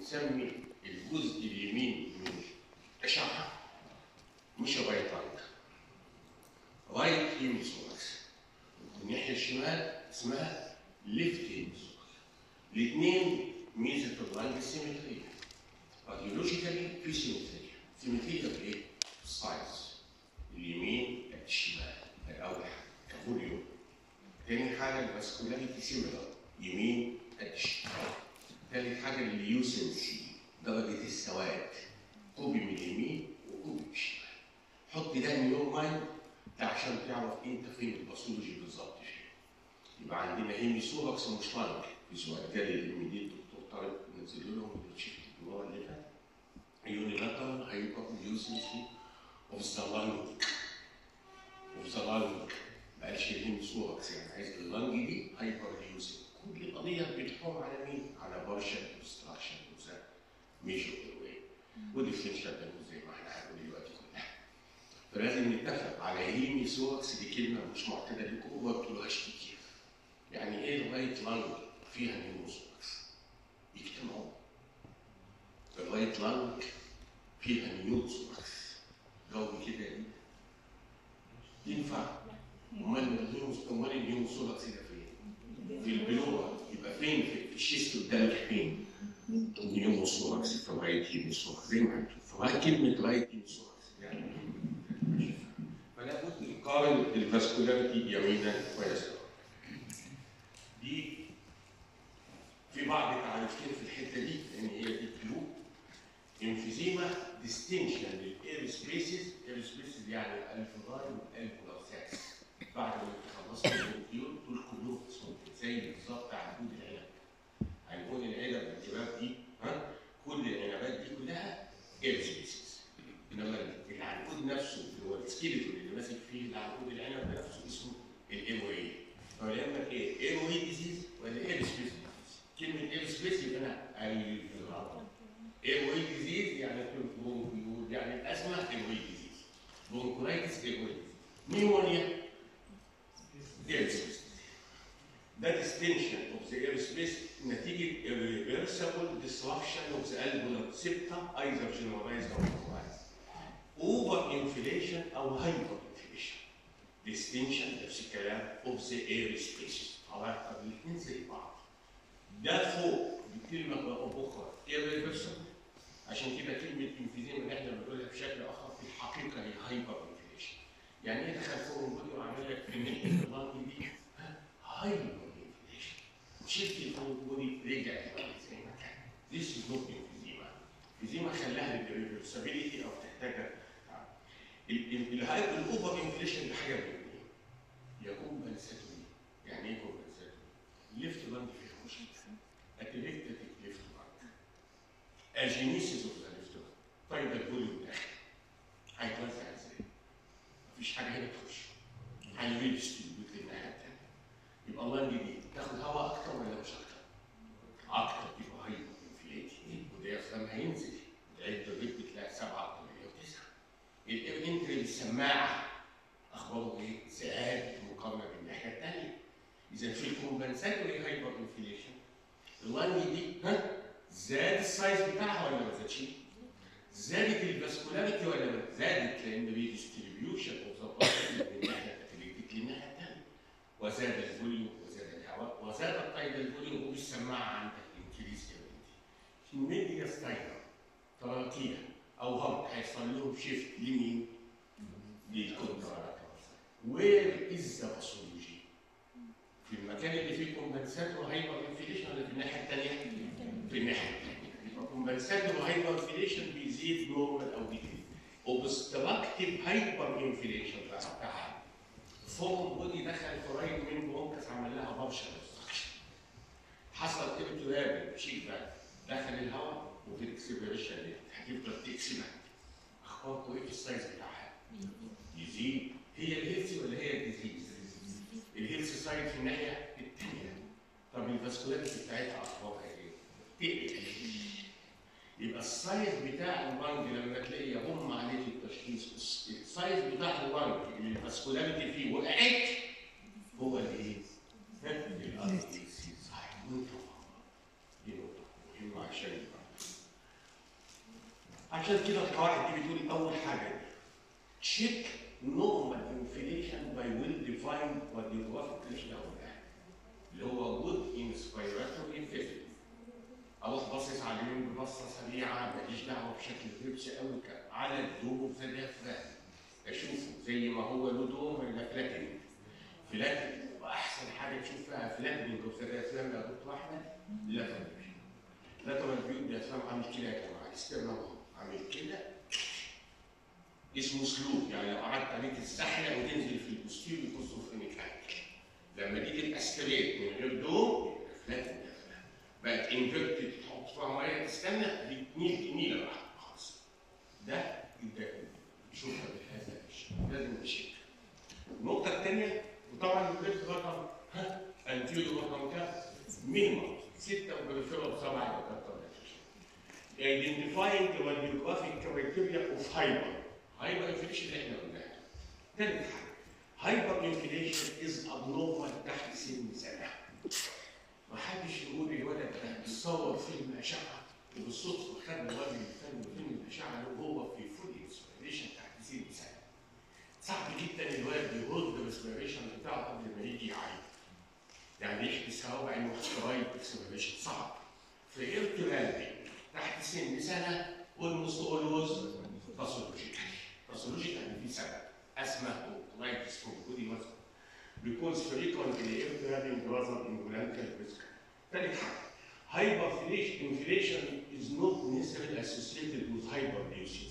بنسمي الجزء اليمين من الاشعه مش الرايت لانج رايت هيموثوركس الناحيه الشمال اسمها ليفت هيموثوركس الاثنين ميزه اللانج السيمتريه راديولوجيكالي في سيمتريه سيمتريه بايه؟ سايز اليمين قد الشمال ده اول حاجه كفوليوم تاني حاجه الفاسكولاريتي سيميلر يمين قد الشمال تالت حاجه اليوسنسي درجه السواد كوبي من اليمين وكوبي من الشمال حط ده من يور مايند ده عشان تعرف انت فين الباثولوجي بالظبط فين يبقى عندنا هيمي سوركس مش لانج في سؤال جالي المدير الدكتور طارق نزل لهم الشيفت المره اللي فاتت يونيلاترال هايبر يوسنسي اوف ذا لانج اوف ذا لانج ما قالش الهيمي سوركس يعني عايز اللانج دي هايبر يوسنسي كل القضيه بتحوم على مين؟ على بارشل اوبستراكشن اوف ذا ميجور واي وديفرنشال زي ما احنا هنقول دلوقتي كلها فلازم نتفق على هيمي سوركس دي كلمه مش معتاده لكم وما بتقولوهاش كتير يعني ايه الرايت لانج فيها هيمي سوركس يجتمعوا الرايت لانج فيها نيوت سوركس جو كده دي ينفع امال الهيمو امال الهيمو سوركس ده فين؟ في البلوغه يبقى فين في في الشيست قدامك فين؟ الهيمو سوركس في الرايت هيمو سوركس زي ما انتم فرايت كلمه رايت هيمو سوركس يعني فلا بد نقارن الفاسكولاريتي يمينا ويسارا دي في بعض تعريفين في الحته دي لان هي دي كلو انفيزيما ديستنشن للاير سبيسز اير سبيسز يعني الفيراي والالفولار ساكس بعد ما تخلصوا البروتيول دول كلهم اسمهم زي بالظبط عنقود العنب عنقود العنب الانتباه دي ها كل العنبات دي كلها اير سبيسز انما العنقود نفسه اللي هو السكيلتون اللي ماسك فيه العنقود العنب ده نفسه اسمه الايمو اي فلما ايه ايمو اي ديزيز ولا اير سبيس ديزيز كلمه اير سبيس يبقى انا الفيراي ايموي ديزيز يعني برونكيول يعني الازمه ايموي ديزيز برونكولايتس ايموي ديزيز نيمونيا اير سبيس ده ديستنشن اوف ذا اير سبيس نتيجه irreversible disruption of the alveolar septa either generalized or localized over inflation او hyper inflation distinction نفس الكلام of the air spaces خلاص طب الاثنين زي بعض ده فوق بكلمه اخرى irreversible عشان كده كلمه انفيزيما اللي احنا بنقولها بشكل اخر في الحقيقه هي هايبر انفليشن يعني ايه دخل فوق البودي وعمل لك كميه الضغط دي هايبر انفليشن وشلت الفوق البودي رجع زي ما كان This is not emphysema. emphysema خلاها للريفرسابيلتي او تحتاج الهايبر الاوفر انفليشن دي حاجه من الاثنين يكون بنساتوري يعني ايه كومبنساتوري؟ ليفت لاند فيها مشكله اتليكتيك ليفت لاند اجينيسيس اوف ذا ليفت لاند طيب الفوليوم داخل هيتوزع ازاي؟ مفيش حاجه هنا تخش هيريدستريبيوت للناحيه الثانيه يبقى الله دي تاخد هواء اكتر ولا مش اكتر؟ اكتر يبقى هايبر انفليتي والديافرام هينزل العد الريت بتلاقي 7 8 و9 الاير انتري بالسماعه اخباره ايه؟ زاد مقارنه بالناحيه الثانيه اذا في الكومبنساتوري هايبر انفليشن اللانج دي ها زاد السايز بتاعها ولا ما زادش؟ زادت الفاسكولاريتي ولا ما زادت لان ريديستريبيوشن اوف ذا من الناحيه الاتليتيك للناحيه الثانيه وزاد الفوليوم وزاد الهواء وزاد الطيب الفوليوم وبالسماعه عندك انكريز في الميديا ستايلر تراكيه او هبط هيحصل لهم شيفت لمين؟ للكونترا وير از ذا باثولوجي في المكان اللي فيه كومبنساتور هايبر انفليشن ولا في الناحيه الثانيه؟ في الناحيه الثانيه يبقى كومبنساتور هايبر انفليشن بيزيد نورمال او ديكريز اوبستراكتيف هايبر انفليشن بقى تعالى فوق بودي دخل قريب من برونكس عمل لها بارشل حصل ارتواب شيك بقى دخل الهواء وفي الاكسبريشن هتفضل تكسبها اخباركم ايه في السايز بتاعها؟ يزيد هي الهيلثي ولا هي الديزيز؟ الهيلثي سايد في الناحيه الثانيه طب الفاسكولاريتي بتاعتها اخبارها ايه؟ تقلق يبقى السايز بتاع البنج لما تلاقي يغم عليك التشخيص السايز بتاع البنج اللي الفاسكولاريتي فيه وقعت هو الايه؟ الار تي سي سايد نقطه دي نقطه مهمه عشان يبقى عشان كده القواعد دي بتقول اول حاجه تشيك نورمال انفليشن باي ويل ديفايند راديوجرافيك ماليش دعوه بده اللي هو جود انسبيراتوري فيفل اروح باصص على اليمين ببصه سريعه ماليش دعوه بشكل فيبس قوي على الدوم فدافع اشوفه زي ما هو له دوم ولا فلاتنج فلاتنج واحسن حاجه تشوف فيها فلاتنج وفدافع يا دكتور احمد لا فلاتنج لا طبعا البيوت دي افلام عامل كده يا جماعه استنى عامل كده اسمه سلوك يعني لو قعدت عليك الزحله وتنزل في البوستير وتصرف انكلاك لما دي تبقى ستريت من غير دوم يبقى فلات بقت انفيرتد تحط فيها ميه تستنى دي تميل تميل لوحدها خلاص ده يبدا تشوفها بهذا الشكل لازم تشيك النقطه الثانيه وطبعا البيت رقم ها انتيريو رقم كام؟ مينيمم سته وبريفيرال سبعه يبقى كتر identifying the radiographic criteria of hyper. Hyper inflation اللي احنا قلناها. تالت حاجة hyper inflation is abnormal تحت سن سنة. ما حدش يقول الولد ده بيصور فيلم أشعة وبالصدفة خد راجل الفن فيلم الأشعة اللي هو في فول انسبيريشن تحت سن سنة. صعب جدا الولد يهولد الانسبيريشن بتاعه قبل ما يجي يعيط. يعني يحبس هوا عين رايت اكسبيريشن صعب. في ارتباط تحت سن سنه اولموست اولوز باثولوجيكال باثولوجيكال يعني في سبب اسمه لايتس فروم بودي ماسك because frequently having rather involuntary risk. ثالث حاجه hyperinflation is not necessarily associated with hyperdusis.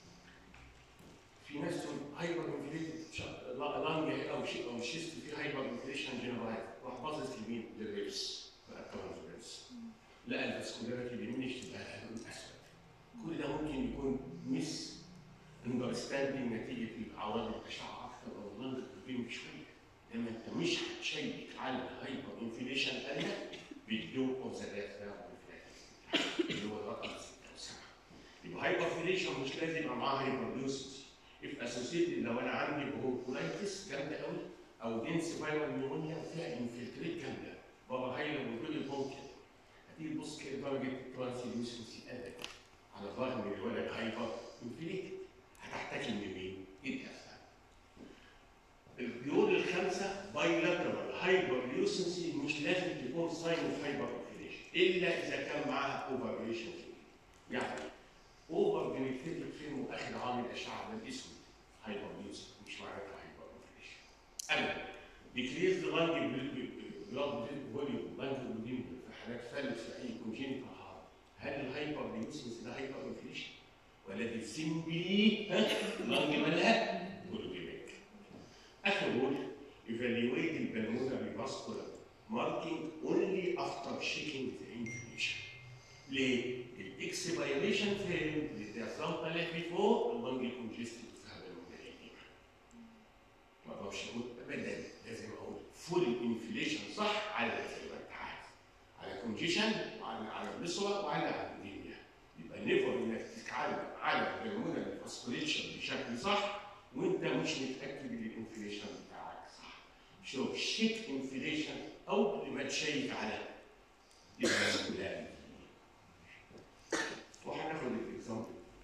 في ناس تقول هايبر انفليتد لانج او شيء او شيست في هايبر انفليشن جنرالايز راح باصص يمين للريبس بقى كونفرنس لا الفاسكولاريتي ديمينش تبقى لون اسود كل ده ممكن يكون مس اندرستاندنج نتيجه عوامل الاشعه اكثر او ظن بين شويه لما انت مش هتشيك على الهايبر انفليشن الا بالدوم اوف ذا داتا اللي هو الرقم 6 او 7 يبقى هايبر انفليشن مش لازم يبقى معاه هايبر if associated لو انا عندي برونكولايتس جامده قوي او دنس فايرال نيمونيا وفيها انفلتريت جامده بابا هايلر وكل ممكن هتيجي تبص كده درجه ترانسليوسنسي قلت على الرغم ان الولد هايبر انفليتد هتحتاج لمين؟ الكفه البيول الخمسه باي لاترال هايبر ليوسنسي مش لازم تكون ساين اوف هايبر انفليشن الا اذا كان معاها اوفريشن يعني اوفر بنكتب فين واخد عامل اشعه من اسود هايبر ميوزك مش معناتها هايبر انفليشن ابدا ديكريز لانج بلاد فوليوم لانج بوديم في حالات فلس في اي كونجينيتال هارت هل الهايبر ميوزك ده هايبر انفليشن ولا دي سيمبلي ها لانج مالها بوليميك اخر رول evaluate the pulmonary vascular marking only after checking the inflammation ليه؟ الاكسبيريشن فين؟ الديافرام طلع فوق اللنج كونجستد في هذا المدريد ما اقدرش اقول ابدا لازم اقول فول انفليشن صح على زي ما انت عارف على كونجيشن وعلى على البصره وعلى الانيميا يبقى نيفر انك تتعلم على الهرمونال فاسكوليتشر بشكل صح وانت مش متاكد ان الانفليشن بتاعك صح شوف شيك انفليشن او ما تشيك على الفاسكولار وهناخد الاكزامبل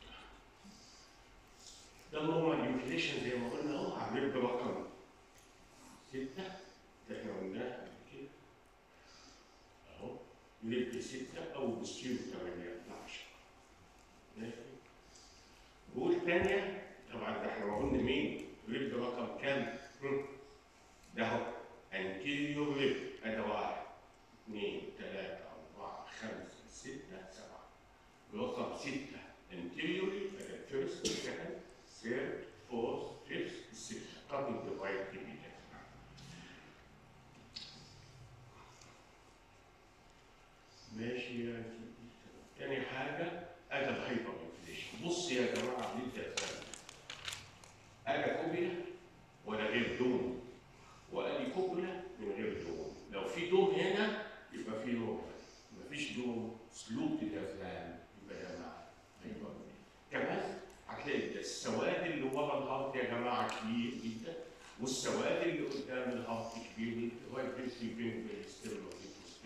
ده النورمال انفليشن زي ما قلنا اهو عامل برقم ستة اللي احنا قلناها قبل كده اهو يبقى ستة او بوستيرو 8 12 ماشي رول ثانية طبعا ده احنا قلنا مين؟ ريب رقم كام؟ ده اهو انتيريور ريب ادي واحد اثنين ثلاثة أربعة خمسة ستة سبعة رقم ستة anteriorly first second third fourth fifth sixth cutting the right division ماشي يا سيدي تاني حاجة أدب هايبر انفليشن بص يا جماعة ليه أدب كوبيا ولا غير دوم وأدي كوبيا من غير دوم لو في دوم هنا يبقى في نورمال مفيش دوم سلوك الأفلام يبقى ده مع هايبر كمان هتلاقي السواد اللي ورا الهارت يا جماعة كبير جدا والسواد اللي قدام الهارت كبير جدا وايت بيرسي بين وبين الستيرنو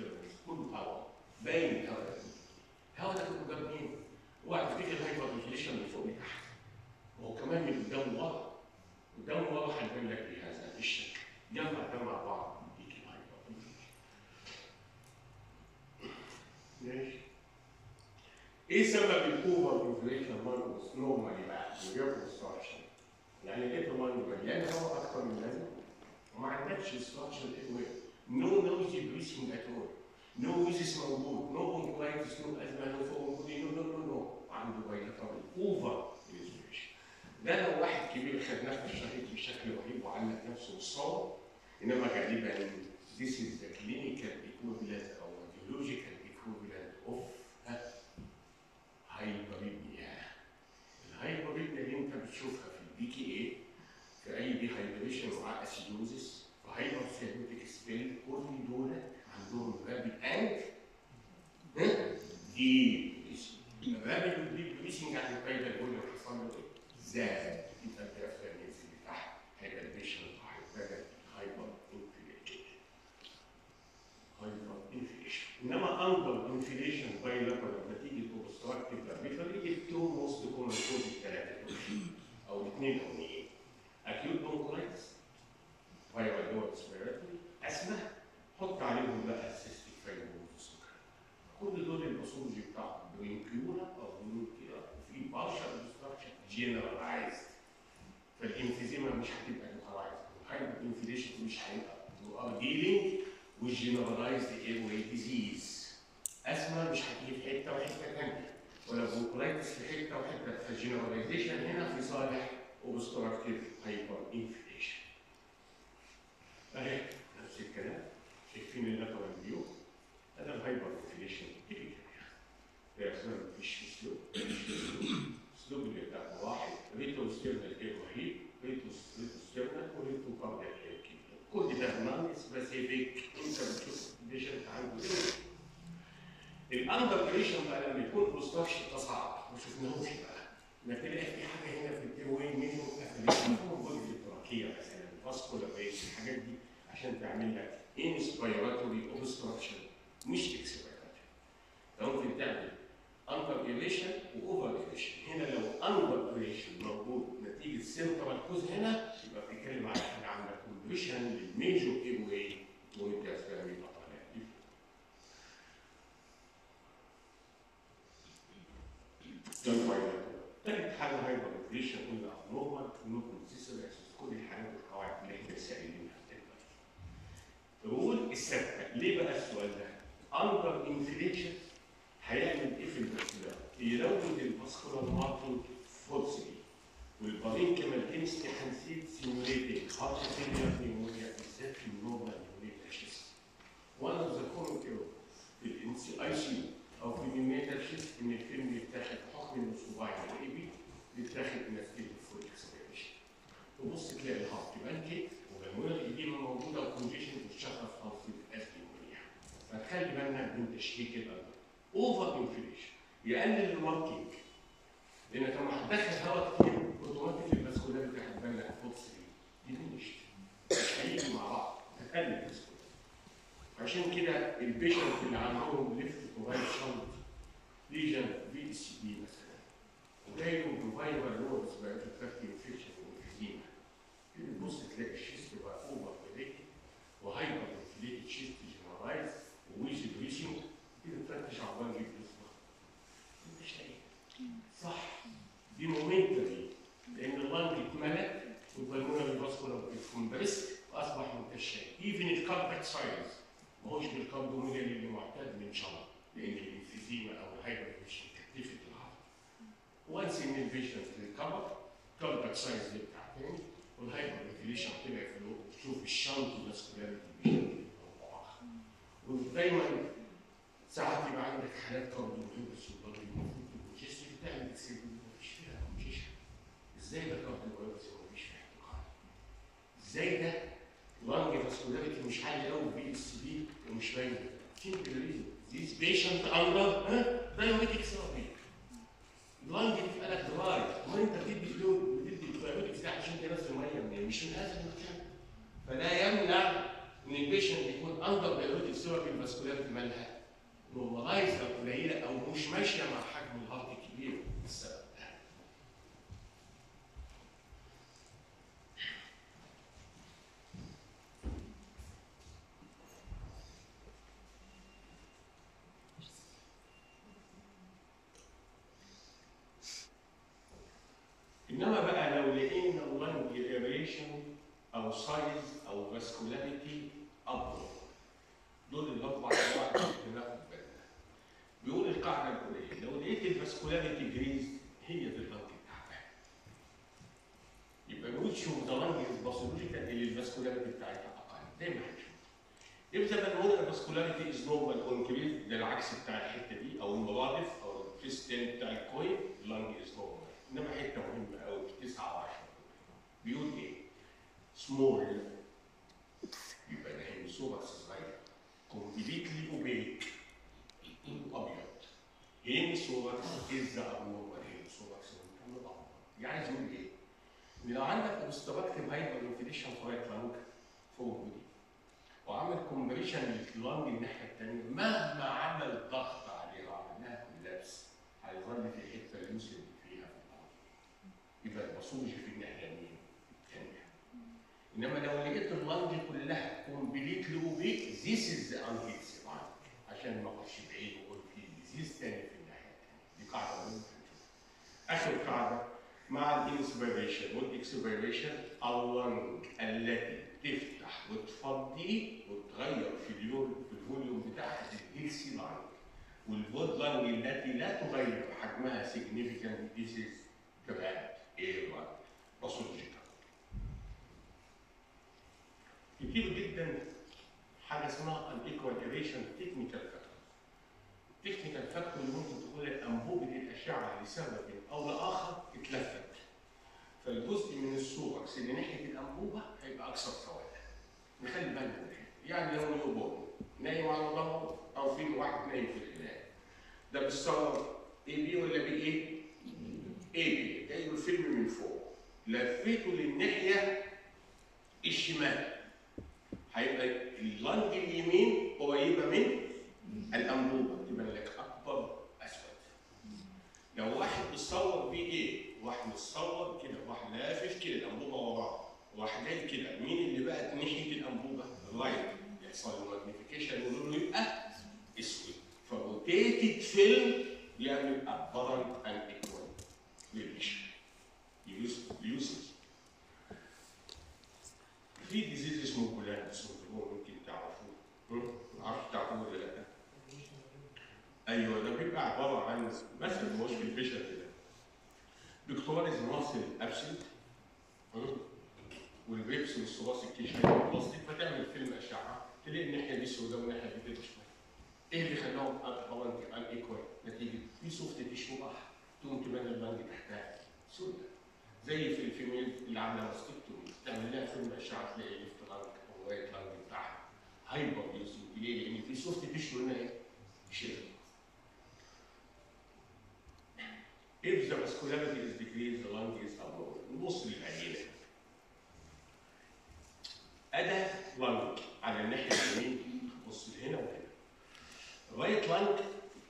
كله هواء باين الهواء ده الهواء ده كله جاب مين؟ اوعى تفتكر الهايبر انفليشن ايه سبب الاوفر انفليشن مانجوس نورمالي بقى من غير كونستراكشن؟ يعني لقيت مانجو مليان هواء اكتر من اللازم وما عندكش ستراكشر ايه نو نويزي بريسنج ات اول نو ويزس موجود نو اونكلايتس نو ازمه نو فوق موجودين نو نو نو نو عنده بايلاترال اوفر انفليشن ده لو واحد كبير خد نفس الشهيد بشكل رهيب وعلق نفسه وصور انما غالبا this is the clinical equivalent او radiological equivalent of هايبريدنيا الهايبريدنيا اللي انت بتشوفها في البي كي اي في اي دي هايبريشن مع اسيدوزس وهايبر سيرميتك سبيل كل دول عندهم رابيد اند دي الرابيد ودي بريسنج عن الفايده الاولى اللي حصل له ايه؟ زاد يبقى الجرافيك اللي تحت هيبقى البيشنت هيبقى هايبر انفليشن هايبر انفليشن انما اندر انفليشن بايلاترال نتيجه اوبستراكتيف لابيتري التو موست كومن كوز الثلاثه دول او الاثنين الاولانيين اكيوت بونكولايتس فايرال دور ريسبيراتوري اسمى حط عليهم بقى السيستيك فايبروز كل دول الاصولوجي بتاعهم برينكيولا او برينكيولا وفي بارشال اوبستراكشن جنرالايزد فالانفيزيما مش هتبقى لوكالايزد والهايبر انفليشن مش هيبقى يو ار ديلينج والجنرالايزد اير واي ديزيز اسمى مش هتيجي في حته وحته ثانيه ولا بونكولايتس في حته وحته فالجنراليزيشن هنا في صالح اوبستراكتيف هايبر انفليشن اهي نفس الكلام شايفين اللاترال فيو هذا الهايبر انفليشن تيبيكال يعني ده اسمه مفيش اسلوب اسلوب اللي بتاع واحد ريتو ستيرنال ايه رهيب ريتو ريتو ستيرنال وريتو كاردياك ايه كل ده نون سبيسيفيك انت بتشوف البيشنت عنده ايه الاندر بريشن بقى لما يكون اوبستراكشن ده صعب ما شفناهوش بقى ما تلاقي في حاجه هنا في التيروين منه افليشن موجود في التراكيه مثلا فاسكولار ريش الحاجات دي عشان تعمل لك انسبيراتوري اوبستراكشن مش اكسبيراتوري فممكن تعمل اندر ايريشن واوفر ايريشن هنا لو اندر ايريشن موجود نتيجه سنترال كوز هنا يبقى بتتكلم على حاجه عامله كومبريشن للميجور اي واي وانت هتعمل دي ده الفايده تالت حاجه هايبر انفليشن قلنا نورمال نو كونسيستنت كل الحاجات والقواعد اللي احنا لسه قايلينها الرول الثابته ليه بقى السؤال ده؟ اندر انفليشن هيعمل ايه في الفاسكولار؟ يزود الفاسكولار ماركينج فورسلي والبارين كمان كيمستري هنسيب سيموليتنج هارت فيلير نيمونيا بالذات في النورمال نيمونيا شيست وانا ذا كومن ايرور في الاي سي يو او في النيونيتال شيست ان الفيلم يتاخد بحكم انه صباعي الاي بي يتاخد نتيجه فول اكسبيريشن تبص تلاقي الهارت بانكيت وهرمون الإديمة موجودة وكونجيشن بتشخص أو في الأزمة المنيحة. فتخلي بالنا من تشكيك الأرض. أوفر انفليشن يقلل الماركينج. لأنك لما هتدخل هواء كتير أوتوماتيك الفاسكولاريتي هتبان لك فوكس ديمينشت. مش هيجوا مع بعض هتقلل الفاسكولاريتي. عشان كده البيشنت اللي عندهم ليفت بروفايد شنط ليجن في اس دي مثلا وجاي له بروفايدر اللي هو ريسبيراتوري تراكت انفكشن وانفيزيما تبص تلاقي الشيست بقى اوفر بريك وهايبر انفليتد شيست جنرالايز وويز بريشن كده تفتش عقبال جيب جسمك مش لاقي صح دي مومنتري لان اللنج اتملت والبلمونري فاسكولار اتكمبرست واصبح منتشر ايفن الكاربت سايز ما هوش بالكاردومينال اللي معتاد من شهر لان الانفيزيما او الهايبر انفليشن تكلفه الهارت وانس ان البيشنت ريكفر كاربت سايز بتاع تاني والهايبر انفليشن طلع في الوقت تشوف الشنط والماسكولاريتي بشكل او اخر ودايما ساعات يبقى عندك حالات كارديولوجية والضغط المفروض تكون جسم بتعمل اكسيد مفيش فيها كونجيشن ازاي ده كارديولوجية ومفيش فيها احتقان ازاي ده لانج فاسكولاريتي مش عالي قوي بي اس بي ومش باين سيمبل ريزون ذيس بيشنت اندر ها دايوريتك ثيرابي اللانج بتبقى لك دراي ما انت بتدي فلويد بتدي بايوتكس ده عشان تنزل ميه منين مش من هذا المكان فلا يمنع ان البيشنت يكون اندر بايوتك ثيرابي الفاسكولاريتي مالها نورمالايز او قليله او مش ماشيه مع حجم الهارت الكبير السبب ده انما بقى لو لقينا اللنج ايريشن او سايز او فاسكولاريتي ابرو دول الاربع انواع اللي بناخد بالنا بيقول القاعده الاولى لو لقيت الفاسكولاريتي جريز هي دي اللنج بتاعتها يبقى نقول شوف ذا لنج از باثولوجيكال اللي الفاسكولاريتي بتاعتها اقل زي ما هنشوف if the pulmonary vascularity is normal or increased ده العكس بتاع الحته دي او المرادف او الفيستين بتاع الكوين lung is normal انما حته مهمه قوي 9 و10 بيقول ايه؟ small يبقى ده هيمسوبكس صغير completely opaque ابيض هيمسوبكس is the abnormal هيمسوبكس الابيض يعني عايز يقول ايه؟ ان لو عندك obstructive hyperinflation في رايت لانج فوق دي وعمل كومبريشن لللانج الناحيه الثانيه مهما عمل ضغط عليها وعملناها كولابس هيظل في الحته اللي يوصل فيها في الارض يبقى الباثولوجي في الناحيه مين؟ الثانيه انما لو لقيت اللانج كلها كومبليتلي اوبيك ذيس از انهيلثي عشان ما اخش بعيد واقول في ديزيز ثاني في الناحيه الثانيه دي قاعده مهمه اخر قاعده مع الانسبيريشن والاكسبيريشن اللنج التي تفتح وتفضي وتغير في اليوم في الفوليوم بتاعها الهيلثي لانج والبود لانج التي لا تغير حجمها significant this is كمان ايه لانج باثولوجيكال كتير جدا حاجه اسمها unequal ايريشن تكنيكال فاكتور التكنيكال فاكتور اللي ممكن تقول لك انبوبه الاشعه لسبب او لاخر اتلفت فالجزء من السوركس اللي ناحيه الانبوبه هيبقى اكثر سوادا نخلي بالنا من الحته يعني لو نيوبورن نايم على ظهره او في واحد نايم في العنايه ده بالصور اي بي ولا بي ايه؟ اي بي جايب الفيلم من فوق لفيته للناحيه الشمال هيبقى اللنج اليمين قريبه من الانبوبه تبقى لك اكبر اسود لو واحد بيصور بيه ايه؟ واحد متصور كده واحد لافف كده الانبوبه وراه واحد جاي كده مين اللي بقت ناحيه الانبوبه؟ الرايت يحصل له ماجنيفيكيشن ولونه يبقى اسود فروتيتد فيلم يعمل ابرنت ان ايكوال للفيشن يوسف في ديزيز اسمه كولان سندروم ممكن تعرفوه ما اعرفش تعرفوه ولا لا ايوه ده بيبقى عباره عن مثلا مش في الفيشن كده بيكتوريز ماسل ابسنت والريبس والثراس الكيشن بلاستيك فتعمل فيلم اشعه تلاقي الناحيه دي سوداء والناحيه دي كده شويه ايه اللي خلاهم ابرنت ان ايكوال نتيجه في سوفت تيشو راح تقوم تبان اللنج تحتها سوداء زي في الفيميل اللي عامله ماستكتومي تعمل لها فيلم اشعه تلاقي ليفت لانج او رايت لانج بتاعها هايبر يوزنج ليه؟ لان في سوفت تيشو هنا ايه؟ شيل If the vascularity is decreased, the lung is abnormal. نبص للعينة. أدا لانج على الناحية اليمين بص هنا وهنا. رايت لانج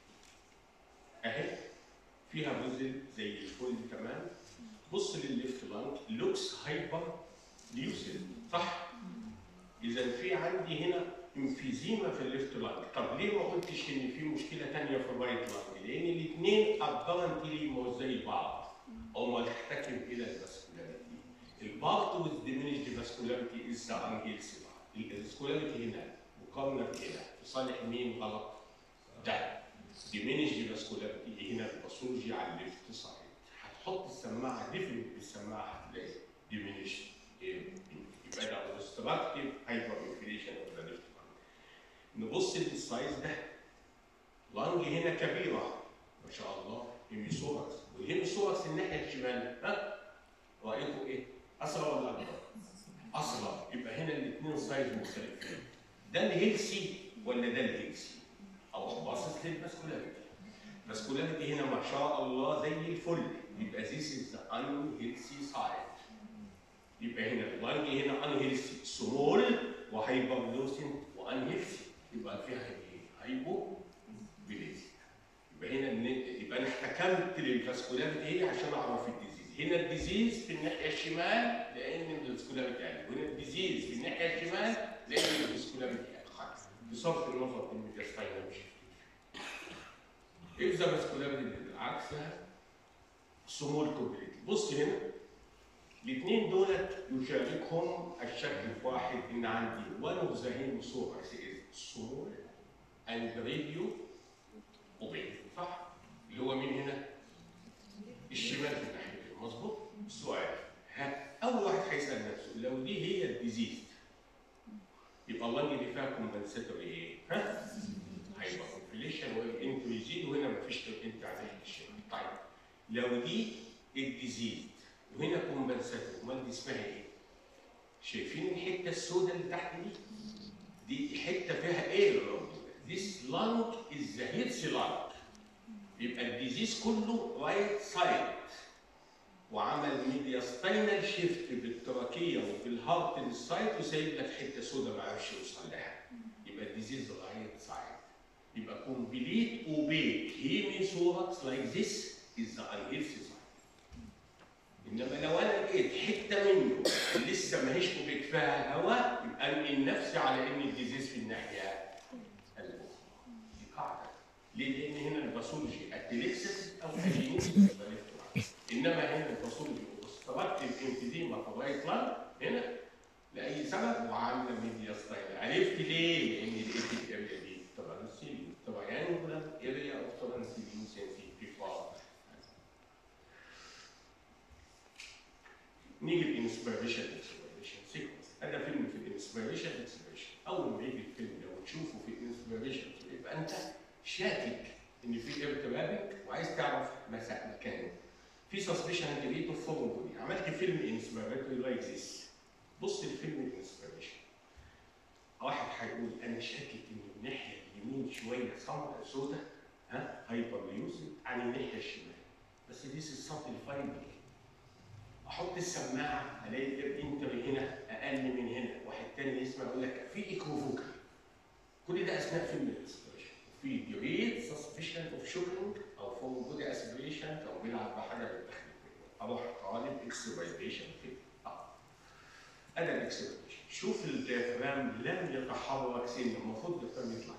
أهي فيها جزء زي الفل تمام. بص للليفت لانج لوكس هايبر ليوسيد صح؟ إذا في عندي هنا انفيزيما في الليفت لانج، طب ليه ما قلتش إن في مشكلة تانية في الرايت لانج؟ لأن الاثنين ابرنتلي مش زي بعض أو ما تحتكم إلى الفاسكولاريتي. البارت with diminished vascularity is the unhealthy part. الفاسكولاريتي هنا مقارنة هنا في صالح مين غلط؟ ده. diminished vascularity هنا الباثولوجي على الليفت سايد. هتحط السماعة ديفنت بالسماعة هتلاقي diminished يبقى ده obstructive hyperinflation of the left lung. نبص للسايز ده لانج هنا كبيرة ما شاء الله هيميسوركس والهيميسوركس الناحية الشمال ها رأيكم إيه؟ أصغر ولا أكبر؟ أصغر يبقى هنا الاثنين سايز مختلفين ده الهيلسي ولا ده الهيلسي؟ أو باصص للفاسكولاريتي الفاسكولاريتي هنا ما شاء الله زي الفل يبقى this is the unhealthy side يبقى هنا اللانج هنا انهيلثي سمول وهايبرلوسنت وانهيلثي يبقى فيها ايه؟ هايبو بليزي يبقى هنا الن- يبقى انا احتكمت للفاسكولاريتي ايه عشان اعرف الديزيز هنا الديزيز في الناحيه الشمال لان الفاسكولاريتي عالي وهنا الديزيز في الناحيه الشمال لان الفاسكولاريتي اقل بصرف النظر ان الجاستاينا مش if the vascularity عكسها سمول كومبليت بص هنا الاثنين دولت يشاركهم الشكل الواحد ان عندي one of the hemispheres is small and radio opaque صح؟ اللي هو مين هنا؟ الشمال في الناحيتين مظبوط؟ السؤال ها اول واحد هيسال نفسه لو دي هي الديزيز يبقى اللنج دي فيها كومبنساتوري ايه؟ ها؟ هيبقى كومبليشن وانتوا يزيد وهنا مفيش انت عليه الشمال طيب لو دي الديزيز وهنا كومبنساتور امال دي اسمها ايه؟ شايفين الحته السوداء اللي تحت دي؟ دي حته فيها ايه للرب This lung is the healthy lung يبقى الديزيز كله رايت سايد وعمل ميدياستاينال شيفت بالتراكيه وفي الهارت للسايد وسايب لك حته سوداء ما عرفش يوصل لها يبقى الديزيز رايت سايد يبقى كومبليت اوبيك هيميثوركس لايك ذس از ذا unhealthy side انما لو انا لقيت حته منه لسه ماهيش اوبيك فيها هواء يبقى انقل نفسي على ان الديزيز في الناحيه الاخرى دي قاعده ليه؟ لان هنا الباثولوجي اتليكسس او اجينيس انما هنا الباثولوجي اوبستراكتيف انفيديما في الرايت لان هنا لاي سبب وعامله ميديا ستايل عرفت ليه؟ لان لقيت الاريا دي ترانسيل تريانجولار اريا اوف ترانسيل سنسيتيف نيجي الانسبيريشن اكسبيريشن سيكونس هذا فيلم في الانسبيريشن اكسبيريشن اول ما يجي الفيلم لو تشوفه في الانسبيريشن يبقى انت شاكك ان في ارتبابك وعايز تعرف مسا- مكانه في سسبشن ديليت اوف فورم بودي عملت فيلم انسبيريتوري لايك ذيس بص الفيلم الانسبيريشن واحد هيقول انا شاكك ان الناحيه اليمين شويه سمراء سوداء ها هايبر ليوسيد عن الناحيه الشمال بس دي سطح الفايبر احط السماعه الاقي الانتر هنا اقل من هنا واحد تاني يسمع يقول لك في ايكوفوكال كل ده اثناء فيلم الانسبريشن في ديوريت سسبشن اوف شوكينج او فوق بودي اسبريشن او بيلعب بحاجه بالتخليق اروح طالب اكسبريشن في اه انا الاكسبريشن شوف الديافرام لم يتحرك سن المفروض الديافرام يطلع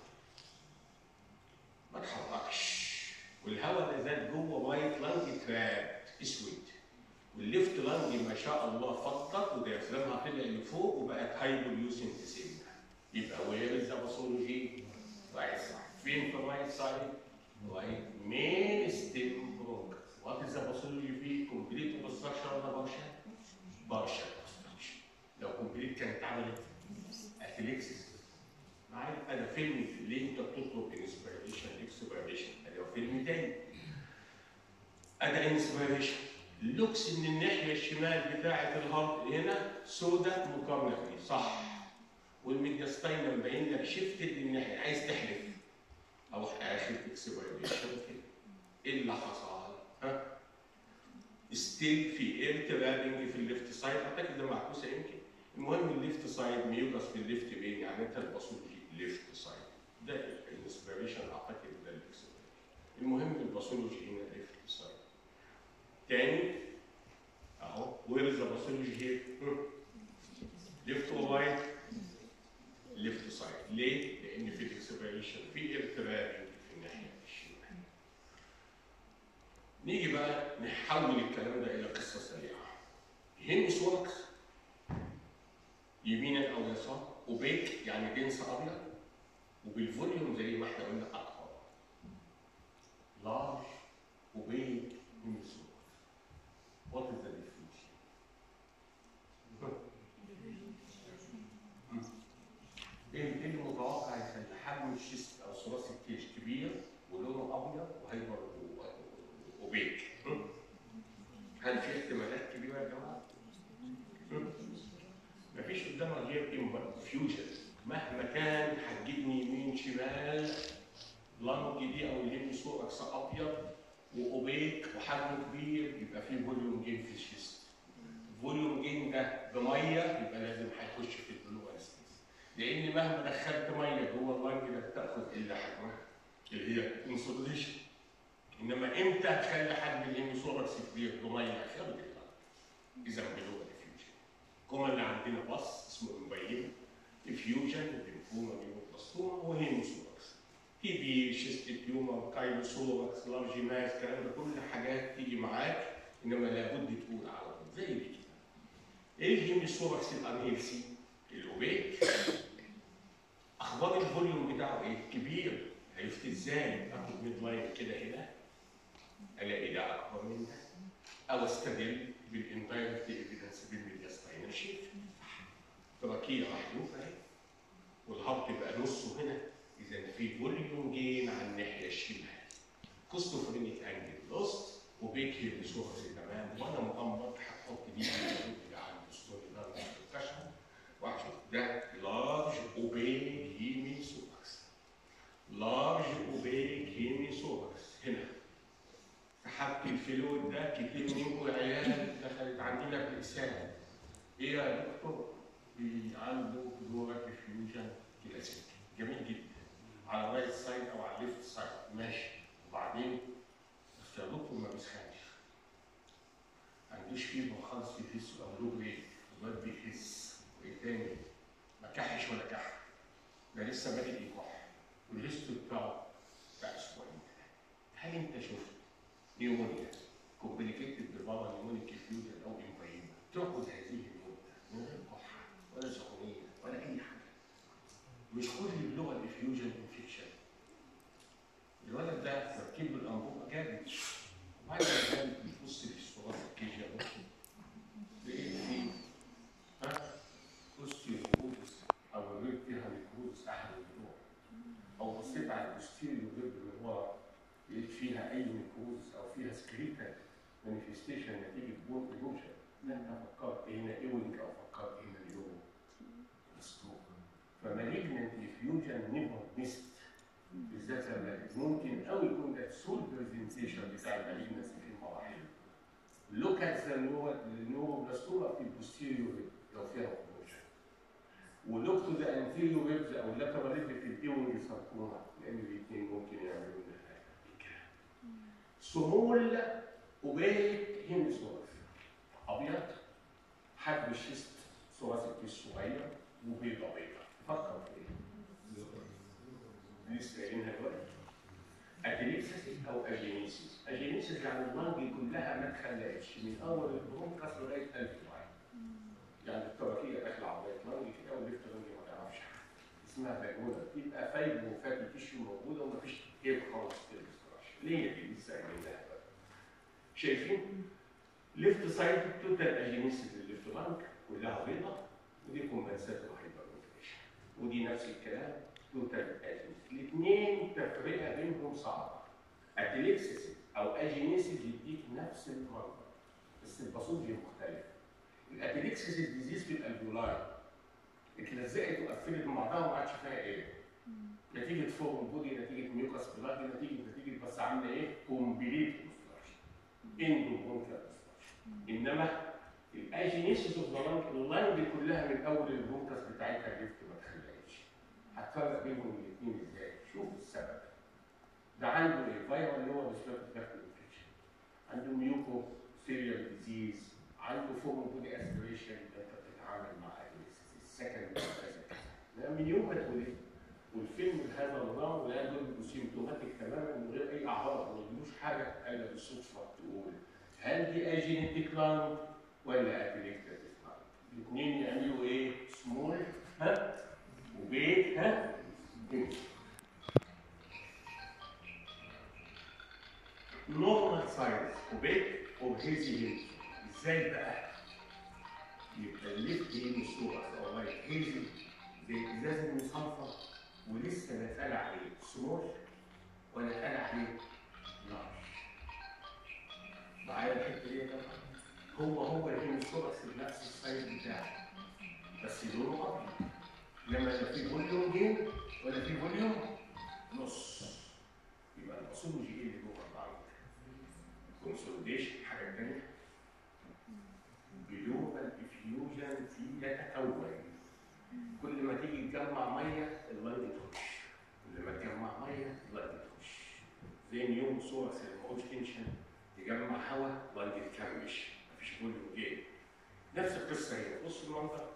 ما اتحركش والهواء اللي زاد جوه وايت لانج تراب اسود والليفت لانج ما شاء الله فطت وديافرامها طلع لفوق وبقت هايبوليوسنت سنه يبقى وير از ذا باثولوجي رايت سايد فين في الرايت سايد؟ رايت مين ستيم برونكس وات از ذا باثولوجي في كومبليت اوبستراكشن ولا بارشل؟ بارشل اوبستراكشن لو كومبليت كانت عملت افليكسس معايا انا فيلم ليه انت بتطلب انسبيريشن اكسبيريشن انا فيلم تاني انا انسبيريشن لوكس ان الناحيه الشمال بتاعه الهارت هنا سوداء مقارنه فيه صح والميدياستاينم مبين لك شيفتد للناحيه عايز تحلف او اخر اكسبيريشن كده ايه اللي حصل؟ ها؟ ستيل في ارتبابنج في الليفت سايد اعتقد ده معكوسه يمكن المهم الليفت سايد ميوجس في الليفت بين يعني انت الباثولوجي ليفت سايد ده الانسبيريشن اعتقد ده الاكسبيريشن المهم الباثولوجي هنا ليفت سايد تاني اهو وير از ذا باثولوجي هير ليفت اور رايت ليفت سايد ليه؟ لان في الاكسبيريشن في ارتباب في الناحيه الشمال نيجي بقى نحول الكلام ده الى قصه سريعه هيمس وركس يمينا او يسار وبيك يعني جنس ابيض وبالفوليوم زي ما احنا قلنا اكبر لارج وبيك هيمس وركس What is the definition? ايه ايه المتوقع يخلي حجم الشيست او ثلاثي الكيش كبير ولونه ابيض وهيبر وبيك هل في احتمالات كبيره يا جماعه؟ مفيش قدامك غير فيوجن مهما كان هتجيبني يمين شمال لانج دي او الهيمي سوركس ابيض واوبيك وحجمه كبير يبقى فيه فوليوم جين في الشيست فوليوم جين ده بميه يبقى لازم هيخش في البلو انستيز لان مهما دخلت ميه جوه اللنج ده بتاخد الا حجمها اللي هي انسوليشن انما امتى تخلي حجم الهيموثوركس كبير بميه خارج اللنج اذا بلو ديفيوجن كما اللي عندنا بص اسمه مبين ديفيوجن ليمفوما نيوبلاستوما وهيموثوركس تي بي شيست تيومر كايلوثوركس لارج ماس الكلام ده كل حاجات تيجي معاك انما لابد تقول على طول زي دي كده ايه الهيميثوركس الانهيلسي؟ الاوبيك اخبار الفوليوم بتاعه ايه؟ كبير عرفت ازاي؟ اخد ميد لاين كده هنا الاقي ده اكبر من ده او استدل بالاندايركت ايفيدنس بالميدياستاينر شيفت تراكيه محذوفه اهي والهبط يبقى نصه هنا اذا في فوليوم جين على الناحيه الشمال كوستوفرينيك انجل لوست وبيك هيميثوركس تمام وانا مغمض هحط دي على الجزء على الدستور ده الكشف واشوف ده لارج اوبيك هيميثوركس لارج اوبيك هيميثوركس هنا سحبت الفلويد ده كتير منكم عيال دخلت عندنا في الاسهال ايه يا دكتور؟ في عنده بلورا ديفيوجن كلاسيك جميل جدا على الرايت سايد او على الليفت سايد ماشي وبعدين بس يا دكتور ما بيسخنش ما عندوش فيبر خالص في الهس او له بريك الواد بيهس وايه تاني ما كحش ولا كح ده لسه بادئ يكح والهيستو بتاعه بقى اسبوعين هل انت شفت نيومونيا كومبليكيتد ببابا نيومونيك فيوجن او امبريما تاخد هذه المده من غير كحه ولا سخونيه ولا اي حاجه مش كل اللغه الافيوجن انفكشن الولد ده تركيب الانبوبه جامد وبعد ما كان بيبص في الصورات الكيجيا لقيت فيه ها اوستيوبوتس او الريب فيها نيكروز احد الجذور او بصيت على الاوستيريو ريب من ورا لقيت فيها اي نيكروز او فيها سكريتا مانيفستيشن نتيجه بون ايروجن لا انا فكرت هنا ايوينج او فكرت هنا اليورو ستروك فمالجنت افيوجن نيفر ميست بالذات لما ممكن قوي يكون ده سول برزنتيشن بتاع المالجنس في المراحل لوك ات ذا نيوروبلاستوما في البوستيريور لو فيها اوبروشن ولوك تو ذا انتيريور ريبز او اللاترال ريب في الايوينج ساركوما لان الاثنين ممكن يعملوا لنا حاجه سمول اوبيك هيمسورس ابيض حجم الشيست ثوراسيك صغير وبيضه بيضه فكر في ايه؟ لسه قايلينها دلوقتي ادريكسس او اجينيسيس اجينيسيس يعني اللنج كلها ما اتخلقتش من اول البرونكاس لغايه قلب الوعي يعني التركيه داخله عضلات لنج كده والليفت لنج ما تعرفش حاجه اسمها باجونا يبقى فايب وفاتي تيشو موجوده ومفيش ايه خالص في الاستراش ليه دي لسه قايلينها شايفين؟ ليفت سايد توتال اجينيسيس الليفت لانج كلها بيضه ودي كومبنسات هايبرمنتيشن ودي نفس الكلام توتال اجينيسيس الاثنين تفرقه بينهم صعبه اتليكسيس او اجينيسيس يديك نفس المنظر بس الباثولوجي مختلف الاتليكسيس ديزيز في الالفيولاي اتلزقت وقفلت مع بعضها وما عادش فيها ايه نتيجه فورم بودي نتيجه ميوكاس بلاج نتيجه نتيجه بس عامله ايه كومبليت اندوبونكال انما الاجينيسيس اوف ذا لانج اللانج كلها من اول البونكاس بتاعتها جبت ما تخلقتش هتفرق بينهم الاثنين ازاي؟ شوف السبب ده عنده ايه؟ فيروس اللي هو بسبب الدفع انفكشن عنده ميوكو سيريال ديزيز عنده فورم بودي اسبريشن انت بتتعامل مع السكند كذا كذا من يوم ما اتولد والفيلم بهذا النظام ولا يدل سيمتوماتيك تماما من غير اي اعراض ما يدلوش حاجه الا بالصدفه تقول هل دي اجينيتيك لاند ولا ابيليكتيك لاند؟ الاثنين يعملوا ايه؟ سمول ها وبيت ها نورمال سايز وبيت وبهيزي هيز ازاي بقى؟ يبقى الليفت هي مستوى او رايت هيزي زي ازاز المصنفر ولسه لا اتقال عليه سمول ولا اتقال عليه لارج معايا الحته دي يا جماعه هو هو الهيموثوركس بنفس السايز بتاعه بس لونه ابيض لما لا في فوليوم جين ولا في فوليوم نص يبقى الباثولوجي ايه اللي جوه البعض كونسوليديشن حاجه ثانيه جلوبال افيوجن في يتكون كل ما تيجي تجمع ميه اللنج تخش كل ما تجمع ميه اللنج تخش زي نيوم صورة الموج تنشن تجمع هواء اللنج تكمش مفيش فوليوم جاي نفس القصه هنا بص المنظر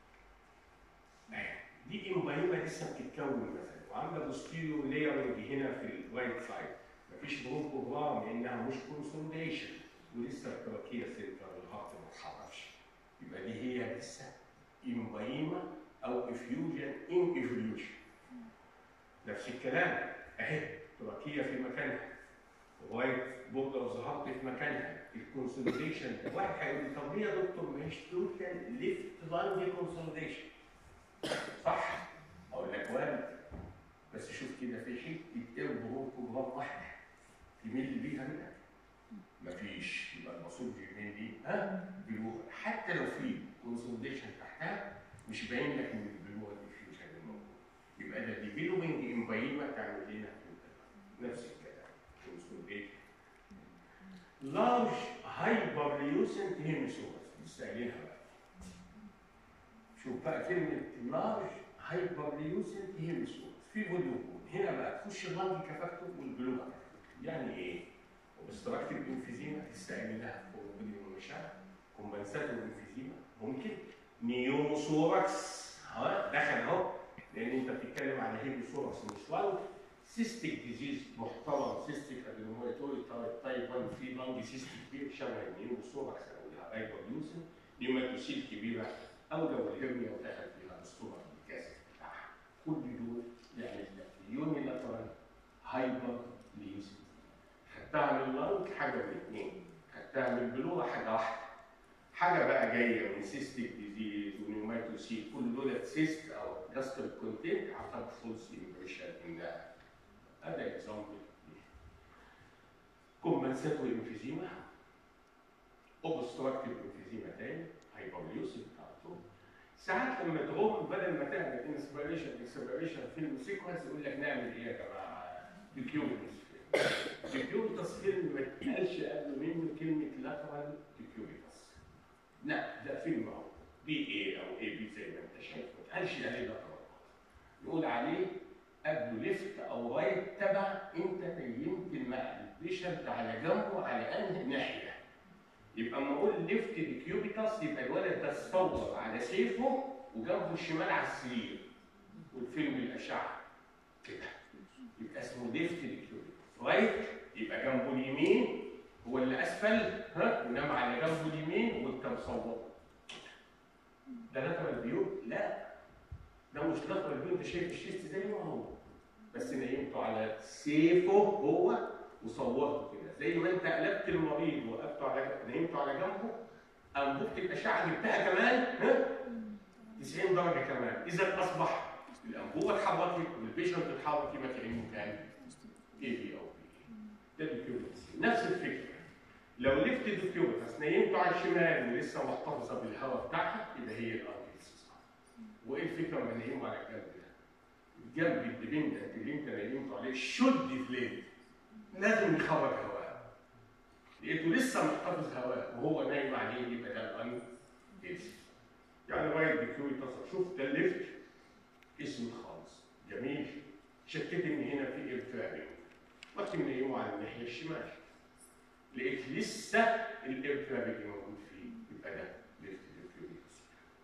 دي امبايما لسه بتتكون مثلا وعامله بوستيريو لايرنج هنا في الرايت سايد مفيش برونكوجرام لانها مش كونسوليديشن ولسه التراكيه سنتر الهارت ما اتحركش يبقى دي هي لسه امبايما او افيوجن ان ايفوليوشن نفس الكلام اهي تراكيه في مكانها وايت بوردر ظهرت في مكانها الكونسوليديشن واحد هيقول لي طب ليه يا دكتور ما هيش توتال ليفت لانج كونسوليديشن صح اقول لك وارد بس شوف كده في حته ايه ظهوركم مره واحده تميل بيها هنا مفيش يبقى المفروض يميل بيه ها بلوغ حتى لو في كونسوليديشن تحتها مش باين لك ان البلوغ الديفيوجن الموجود يبقى ده ديفلوبينج امبايما تعمل لنا نفس الكلام كونسوليديشن لارج هايبرليوسنت هيميسورس لسه قايلينها بقى شوف بقى كلمه لارج هايبرليوسنت هيميسورس في فوليوم هنا بقى تخش اللانج كفاكتور والبلوغ يعني ايه؟ اوبستراكتيف انفيزيما لسه قايلينها فوق الفيديو المشاع كومبنساتور انفيزيما ممكن نيوموثوركس ها دخل اهو لان انت بتتكلم على هيموثوركس مش لانج سيستيك ديزيز محترم سيستيك ادينوماتوري تايب 1 في لانج سيستيك كبير شبه النيوموثوركس او الهايبرليوسن نيوماتوسيل كبيره او لو الهرنيا ودخل فيها الصوره الكاسف بتاعها كل دول يعني يونيلاترال هايبر ليوسن خدتها من اللانج حاجه من اثنين خدتها من البلوغه حاجه واحده حاجه بقى جايه من سيستيك ديزيز ونيوماتوسيل كل دول سيست او جاستر كونتنت اعتقد فولس امبريشن انها هذا اكزامبل كومبنساتوري انفيزيما اوبستراكتيف انفيزيما تاني هايبرليوسيف بتاعته ساعات لما تغم بدل ما تعمل انسبيريشن اكسبيريشن فيلم سيكونس يقول لك نعمل ايه يا جماعه؟ ديكيوبيتس ديكيوبيتس فيلم ما اتقالش قبل منه كلمه لاترال ديكيوبيتس لا ده فيلم اهو بي اي او اي بي زي ما انت شايف ما اتقالش عليه لاترال نقول عليه قبله ليفت او رايت تبع انت نيمت المقل البيشنت على جنبه على انهي ناحيه يبقى اما اقول ليفت ديكيوبيتاس يبقى الولد ده اتصور على سيفه وجنبه الشمال على السرير والفيلم الاشعه كده يبقى اسمه ليفت ديكيوبيتاس رايت يبقى جنبه اليمين هو اللي اسفل ها ونام على جنبه اليمين وانت مصور ده لاترال فيو لا ده مش لاترال فيو انت شايف الشيست زي ما هو بس نيمته على سيفه هو وصورته كده زي ما انت قلبت المريض وقفته على نيمته على جنبه انبوبه الاشعه جبتها كمان ها 90 درجه كمان اذا اصبح الانبوبه اتحركت والبيشنت اتحرك يبقى كانه كان اي بي او بي ده ديكيوبيتس نفس الفكره لو لفت ديكيوبيتس نيمته على الشمال ولسه محتفظه بالهواء بتاعها يبقى هي الاربيس وايه الفكره لما نيمه على الجنب ده؟ الجنب الديبندنت اللي انت نيمته عليه شد فليت لازم يخرج هواء لقيته لسه محتفظ هواء وهو نايم عليه يبقى ده الان يعني رايت ديكيوبيتس شوف ده الليفت اسود خالص جميل شكيت ان هنا في ارتفاع رحت منيمه على الناحيه الشمال لقيت لسه الارتفاع اللي موجود فيه يبقى ده ليفت ديكيوبيتس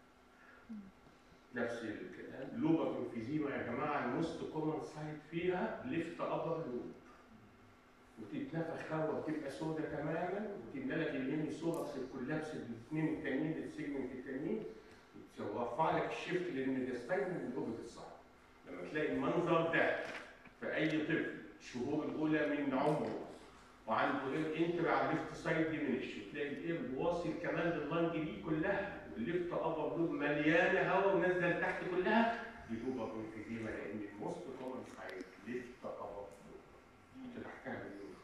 نفس الكلام لوبا انفيزيما يا جماعه الموست كومن سايت فيها ليفت ابر لوب وتتنفخ هوا وتبقى سودة تماما وتملى لك اليمين صورة في الكولابس الاثنين التانيين السيجمنت التانيين وترفع لك الشيفت للميدستاين من الاوبت الصعب لما تلاقي المنظر ده في اي طفل الشهور الاولى من عمره وعنده ايه انتر على الليفت سايد ديمينش تلاقي الايه واصل كمان لللنج دي كلها والليفت ابر لوب مليانه هواء ونازله لتحت كلها دي لوبا انفيزيما لان الموست كومن سايد ليفت ابر لوب تحتها مليون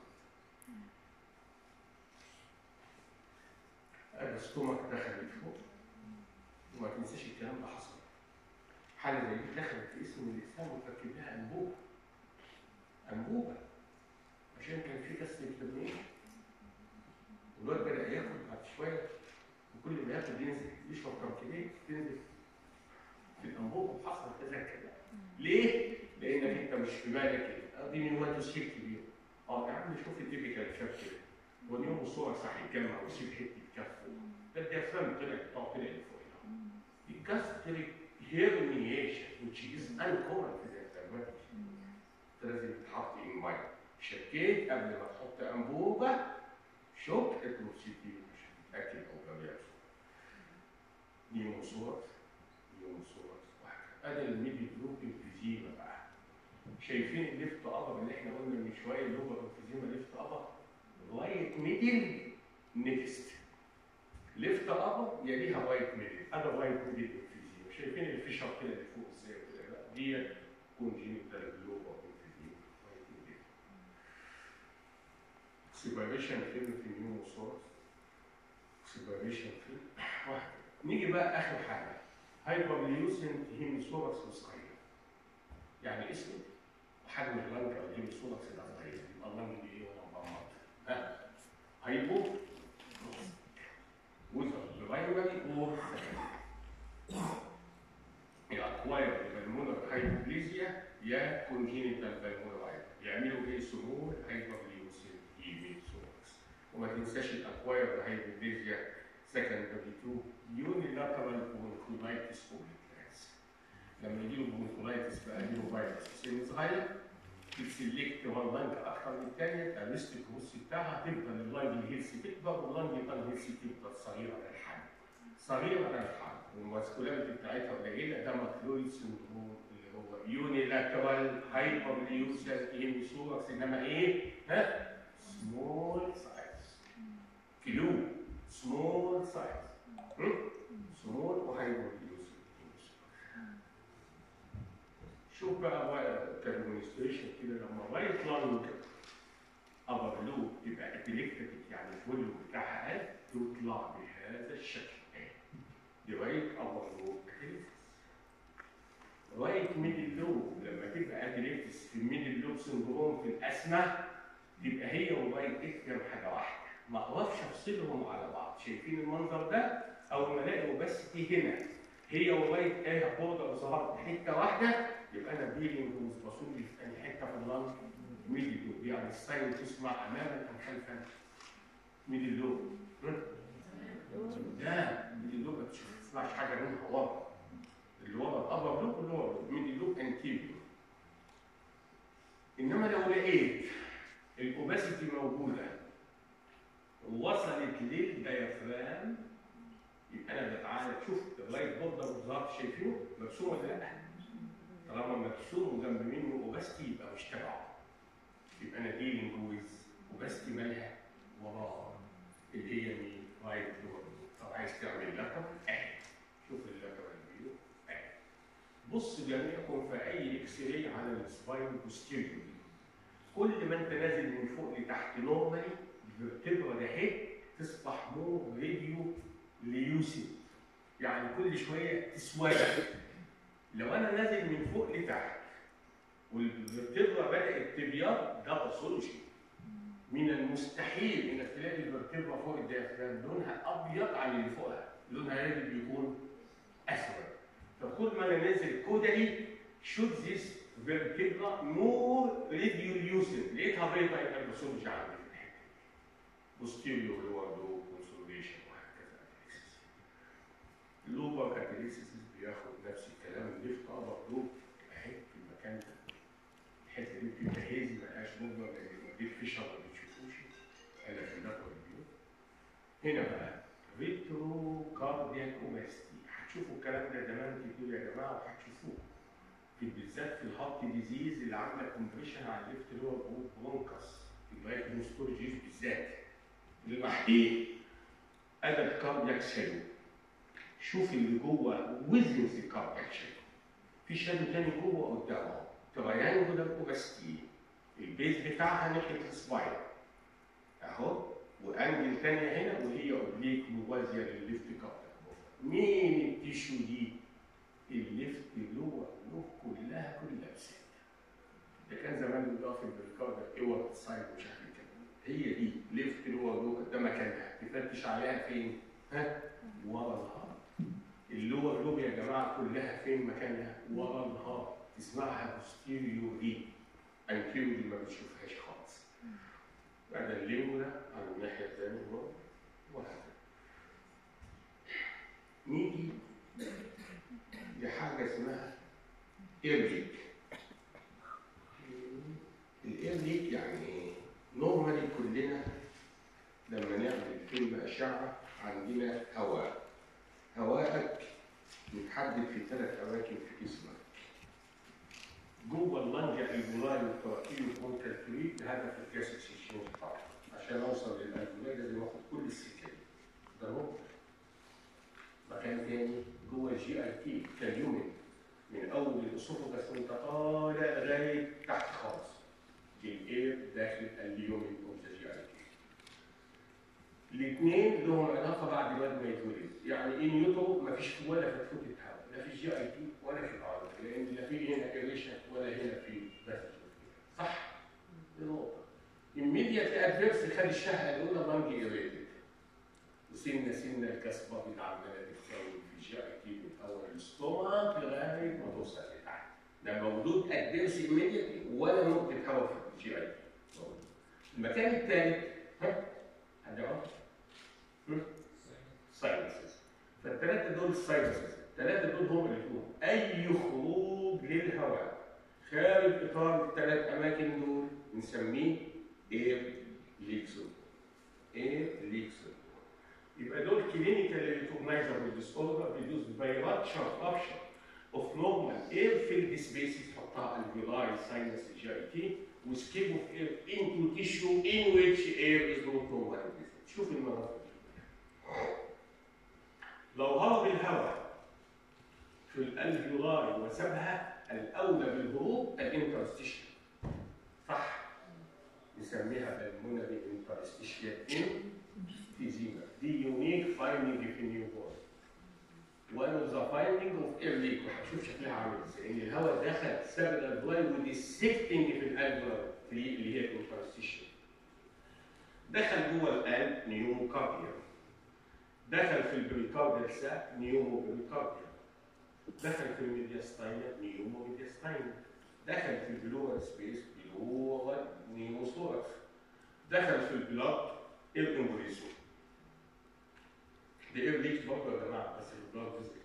الاستومك دخلت فوق وما تنساش الكلام ده حصل حاله زي دي دخلت في اسم الانسان وتركب لها انبوبه انبوبه عشان كان في كسر التمرين والواد بدا ياكل بعد شويه وكل ما ياكل ينزل يشرب كركبيه تنزل في الانبوبه حصل كذا كده ليه؟ لانك انت مش في بالك كده دي من وقت سير كبير اه يا عم شوف التيبيكال شاف كده واليوم الصور صح يتجمع ويسيب حته كفه ده الديافرام طلع بتاعه طلع لفوق gastric herniation which is uncommon في الانترماتيك لازم تتحط ان مايند شكيت قبل ما تحط انبوبه شوك اتروسيتي مش اكل او جميع نيموسورس نيموسورس وهكذا ادي الميدي لوب انفيزيما بقى شايفين الليفت ابر اللي احنا قلنا من شويه اللوبر انفيزيما ليفت ابر رايت ميدل نيكست ليفت ابر يليها رايت ميدل انا رايت ميدل انفيزيما شايفين الفيشر كده اللي فوق ازاي كده لا دي كونجينيتال لوبر انفيزيما رايت ميدل سيباريشن فين في النيوموسورس سيباريشن فين واحد نيجي بقى اخر حاجه هايبرليوسنت هيميسوركس وسقيا يعني اسمه وحجم اللنج او الهيميسوركس ده صغير يبقى اللنج دي ايه ولا مغمض ها هايبو وذر برايمري اور يا اكواير بالمونر هايبوبليزيا يا كونجينيتال بالمونر يعملوا ايه سمول هايبرليوسنت هيميسوركس وما تنساش الاكواير هايبوبليزيا secondary to unilateral bronchiolitis obliterans. لما يجي له bronchiolitis بقى يجي له فيروس سن صغير تسلكت وان لانج اكثر من الثانيه الريست كروس بتاعها تفضل اللانج الهيلسي تكبر واللانج الهيلسي تفضل صغيره للحجم. صغيره للحجم والماسكولاريتي بتاعتها قليله ده ماكلويد سندروم اللي هو يونيلاترال هايبرليوسيس هيميسوركس انما ايه؟ ها؟ سمول سايز. كيلو small size. Hmm? small وهيبرليوس شوف بقى بقى كديمونستريشن كده لما رايت لانج ابر لوب تبقى ابيليكتيك يعني الفوليوم بتاعها قد تطلع بهذا الشكل دي رايت ابر لوب رايت ميدل لوب لما تبقى ابيليكتس في الميدل لوب سندروم في الاسمى تبقى هي ورايت اتكم حاجه واحده ما اعرفش افصلهم على بعض شايفين المنظر ده اول ما الاقي بس دي هنا هي ورايت ايه بوردر ظهرت حته واحده يبقى انا ديلينج ومسبسون لي في ثاني حته في اللنج ميدل لوب يعني الساين تسمع اماما ام خلفا ميدل لوب ده ميدل لوب ما تسمعش حاجه منها ورا اللي ورا الابر لوب واللي ورا ميدل لوب انتيريور انما لو لقيت الاوباسيتي موجوده وصلت للديافرام يبقى انا بتعالج شوف الرايت بوردر بالظبط شايفينه مرسوم ولا لا؟ طالما مرسوم وجنب منه اوباستي يبقى مش تبعه يبقى انا ديلينج ويز اوباستي مالها وراه اللي هي مين؟ رايت لور طب عايز تعمل لكم اهي شوف اللكم الفيديو اهي بص جميعكم في اي اكس راي على السباين بوستيريور كل ما انت نازل من فوق لتحت نورمالي الفرتبرا ده اهي تصبح مور راديو ليوسيد يعني كل شويه تسود لو انا نازل من فوق لتحت والفرتبرا بدات تبيض ده باثولوجي من المستحيل انك تلاقي الفرتبرا فوق الديافرام لونها ابيض عن اللي فوقها لونها يجب يكون اسود فكل ما انا نازل كودري should this vertebra more radiolucent لقيتها بيضاء يبقى الباثولوجي عندي في الحته دي posterior lower lobe consolidation وهكذا اللوبر كاتاليسيس بياخد نفس الكلام الليفت ابر لوب اهي في المكان ده الحته دي بتبقى هيزي ملهاش نظره لان دي فيشر ما بتشوفوش انا في اللاتر فيو هنا بقى ريترو كاردياك اوباستي هتشوفوا الكلام ده زمان كتير يا جماعه وهتشوفوه في بالذات في الهارت ديزيز اللي عامله كومبريشن على الليفت لور برونكس في البايكونستولوجيز بالذات اللي راح ايه؟ ادب كاردياك سيلو شوف اللي جوه وزن الكاردياك سيلو في شادو تاني جوه قدامه تريانجولار اوباستي البيز بتاعها ناحيه السباين اهو وانجل ثانيه هنا وهي اوبليك موازيه للليفت كاردياك مين التيشو دي؟ الليفت لور لوب كلها كلها بسيط ده كان زمان بيضاف بالكاردياك اوعى سايد مش عارف كده هي دي ليفت لور لوب ده مكانها تفتش عليها فين؟ ها؟ ورا الهارت اللور لوب يا جماعه كلها فين مكانها؟ ورا الهارت تسمعها بوستيريو دي انتيريو دي ما بتشوفهاش خالص بعد الليمبو ده على الناحيه الثانيه هو وهكذا نيجي لحاجه اسمها ايرليك الايرليك يعني ايه؟ نورمالي كلنا لما نعمل فيلم اشعه عندنا هواء هواءك متحدد في ثلاث اماكن في جسمك جوه المنجع الجولاي والتراكيب ممكن تريد بهدف الجاس اكسشينج طبعا عشان اوصل للالجولاي لازم اخد كل السكه ده ممكن مكان تاني جوه الجي اي تي كاليومن من اول الاسوفجاس وانت طالع لغايه تحت خالص الاير داخل اليومن اوف ذا جي اي تي الاثنين لهم علاقه بعد الواد ما يتولد يعني ان يوتو ما فيش ولا فتفوتة هواء لا في الجي اي تي ولا في الارض لان لا في هنا ايريشن ولا هنا في بس صح؟ دي نقطه immediately adverse خد الشهقه الاولى لانج ايريتد وسنه سنه الكسبه عماله تتكون في الجي اي تي من اول الاستومك لغايه ما توصل لتحت ده موجود ادفيرس immediately ولا نقطه هواء في الجي اي تي المكان الثالث ها حد يعرف؟ ساينسز فالثلاثه دول الساينسز الثلاثه دول هم اللي فيهم اي خروج للهواء خارج اطار الثلاث اماكن دول بنسميه اير ليكسون اير ليكسون يبقى دول كلينيكال ريكوجنايزبل ديس اوردر بيدوز باي رابشر رابشر اوف نورمال اير فيلد سبيسز حطها الفيلاي ساينس جي اي تي وسكيب اوف اير انتو تيشو ان ويتش اير از نوت نورمال شوف المناظر لو هرب الهواء في الالفيولاي وسابها الاولى بالهروب الانترستيشن صح نسميها بالمونري انترستيشن انفيزيما دي يونيك فايندنج في النيو بورن وان اوف ذا فايندنج اوف ايرليك وهشوف شكلها عامل ازاي ان الهواء دخل ساب الالفيولاي وديسكتنج في الالفيولاي في اللي هي الانترستيشن دخل جوه القلب نيوموكارديا دخل في البريكارديال ساك نيومو بريكارديا دخل في الميدياستاينا نيومو ميدياستاينا دخل في البلور سبيس بلور نيموثوركس دخل في البلاد الامبريزو ده ايه ليك برضه يا جماعه بس البلاد فيزيك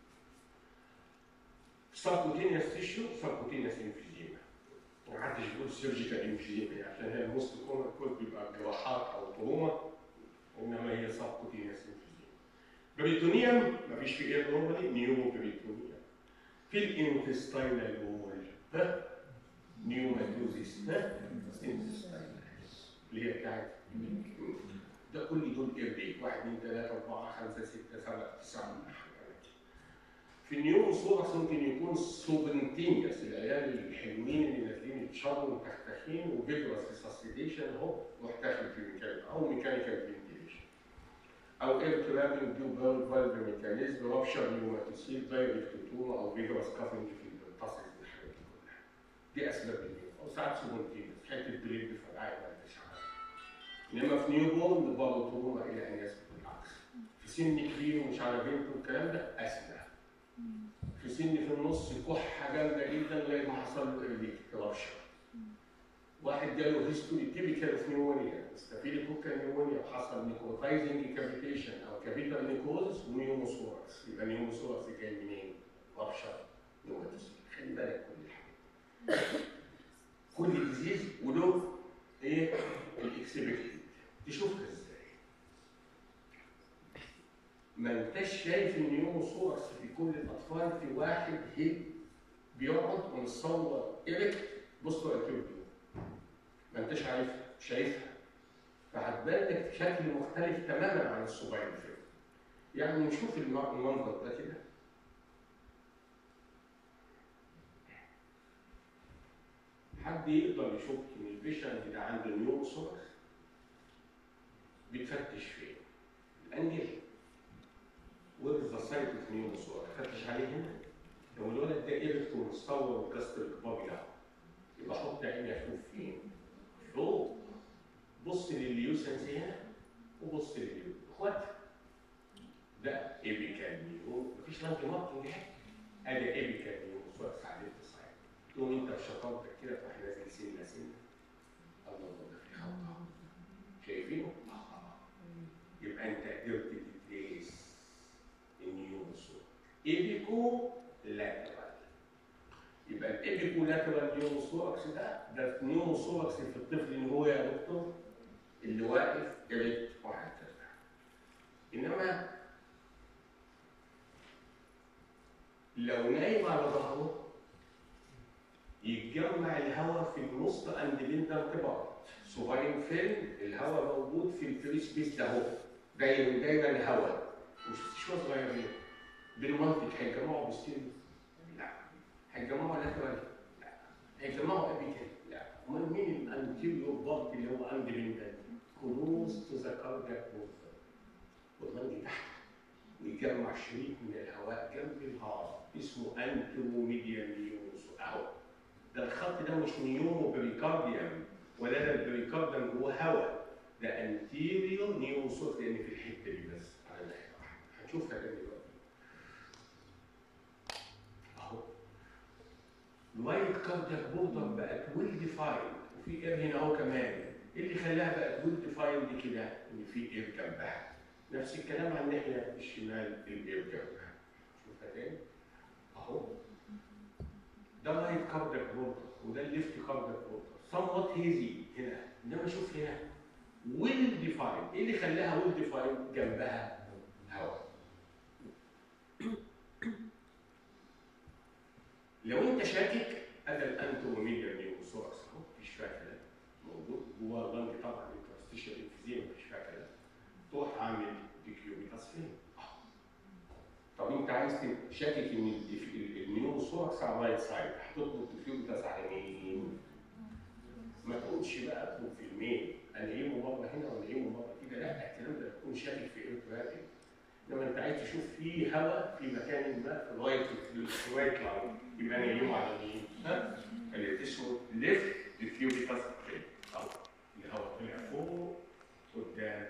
سبكوتينيوس تيشو سبكوتينيوس انفيزيما ما حدش بيقول سيرجيكال انفيزيما عشان هي الموست كومن كود بيبقى جراحات او تروما انما هي سبكوتينيوس انفيزيما بريتونيوم مفيش في ايه نورمالي نيومو بريتونيوم في الانتستاينال وول ها نيوماتوزيس ها انتستاينال اللي هي بتاعت ده كل دول ايرليك 1 2 3 4 5 6 7 9 في النيوم صورة ممكن يكون سوبنتينيوس العيال الحلوين اللي نازلين يتشربوا وتختخين وفيجوس ريسسيتيشن اهو محتفل في ميكانيك او ميكانيكال فنتيليشن او اير ترابنج ديو بيرل فالف ميكانيزم رابشر نيوماتوسيل دايركت توما او فيجوس كافنج في التصل الحاجات دي كلها دي اسباب النيوم او ساعات سوبنتينيوس حته بريد فرقعي ما انتش عارف انما في نيو بورن برضه تروما الى ان يثبت العكس في سن كبير ومش على بنته والكلام ده اسمع في سن في النص كحه جامده جدا لغايه ما حصل له ايرليك رابشر واحد جاله هيستوري تيبيكال اوف نيمونيا ستافيلوكوكا نيمونيا وحصل نيكوتايزنج كابيتيشن او كابيتال نيكوز ونيوموسوركس يبقى نيوموسوركس جاي منين؟ رابشر نيوماتوس خلي بالك كل الحاجات كل ديزيز وله ايه؟ الاكسبكتد تشوفها ازاي؟ ما انتش شايف النيوموسوركس في كل الاطفال في واحد هيد بيقعد ومتصور ايركت بصوا الكيوبي ما انتش عارفها شايفها فهتبان لك شكل مختلف تماما عن الصباعين يعني نشوف المنظر ده كده حد يقدر يشك ان البيشنت ده عنده نيوموسوركس بتفتش فين؟ الانجل وير ذا سايت اوف نيوموسوركس فتش عليه هنا لو الولد ده ايركت ومستور وكسر الكبابي ده يبقى احط عيني اشوف فين؟ فوق بص لليوسنس هنا وبص لليو اخوات ده ايبيكال نيو مفيش لانج ماركينج ادي ايبيكال نيو سواء ساعدت الصحيح تقوم انت بشطارتك كده تروح نازل سنه سنه الله ده في خطا شايفينه؟ يبقى انت قدرت تدريس النيو ايبيكو لاترال يبقى الابيكو لاترال نيوموثوركس ده ده نيوموثوركس في الطفل اللي هو يا دكتور اللي واقف إريت وهكذا انما لو نايم على ظهره يتجمع الهواء في النص اندبندنت بارت صغير فيلم الهواء موجود في الفري سبيس ده اهو دايما دايما الهواء مش شويه صغيرين بالمنطق هيجمعوا بستيريو لا هيجمعوا لاترال لا هيجمعوا ابيكال لا امال مين الانتيريور بارت اللي هو اندبندنت كلوز تو ذا كاردياك ووتر واللنج تحت ويجمع شريط من الهواء جنب الهارت اسمه انتروميديال نيوز اهو ده الخط ده مش نيومو بريكارديوم ولا ده البريكارديوم جوه هواء ده انتيريور نيوسوس لان في الحته دي بس على ناحيه واحده هنشوفها تاني دلوقتي اهو الوايت كاردياك بوردر بقت ويل ديفايند وفي اير هنا اهو كمان ايه اللي خلاها بقت ويل ديفايند كده ان في اير جنبها نفس الكلام على الناحيه الشمال الاير جنبها شوفها تاني اهو ده لايت كاردياك بوردر وده الليفت كاردياك بوردر somewhat hazy هنا انما شوف هنا ويل ديفاين ايه اللي خلاها ويل ديفاين جنبها هواء لو انت شاكك ادى الانتوميديا نيوسورس اهو مفيش فيها كلام موجود جوه اللنج طبعا انترستيشال انفيزيما مفيش فيها كلام تروح عامل ديكيوبيتاس فين؟ طب انت عايز شاكك ان النيوسورس على الرايت سايد هتطلب ديكيوبيتاس على مين؟ ما تقولش بقى اطلب في الميل انعيمه مره هنا وانعيمه مره كده لا الكلام ده تكون شاكك في ايه انما انت عايز تشوف في هواء في مكان ما في الرايت في الرايت لاين يبقى نعيمه على مين؟ ها؟ اللي اسمه ليفت ديفيوبيتاس فين اهو الهواء طلع فوق قدام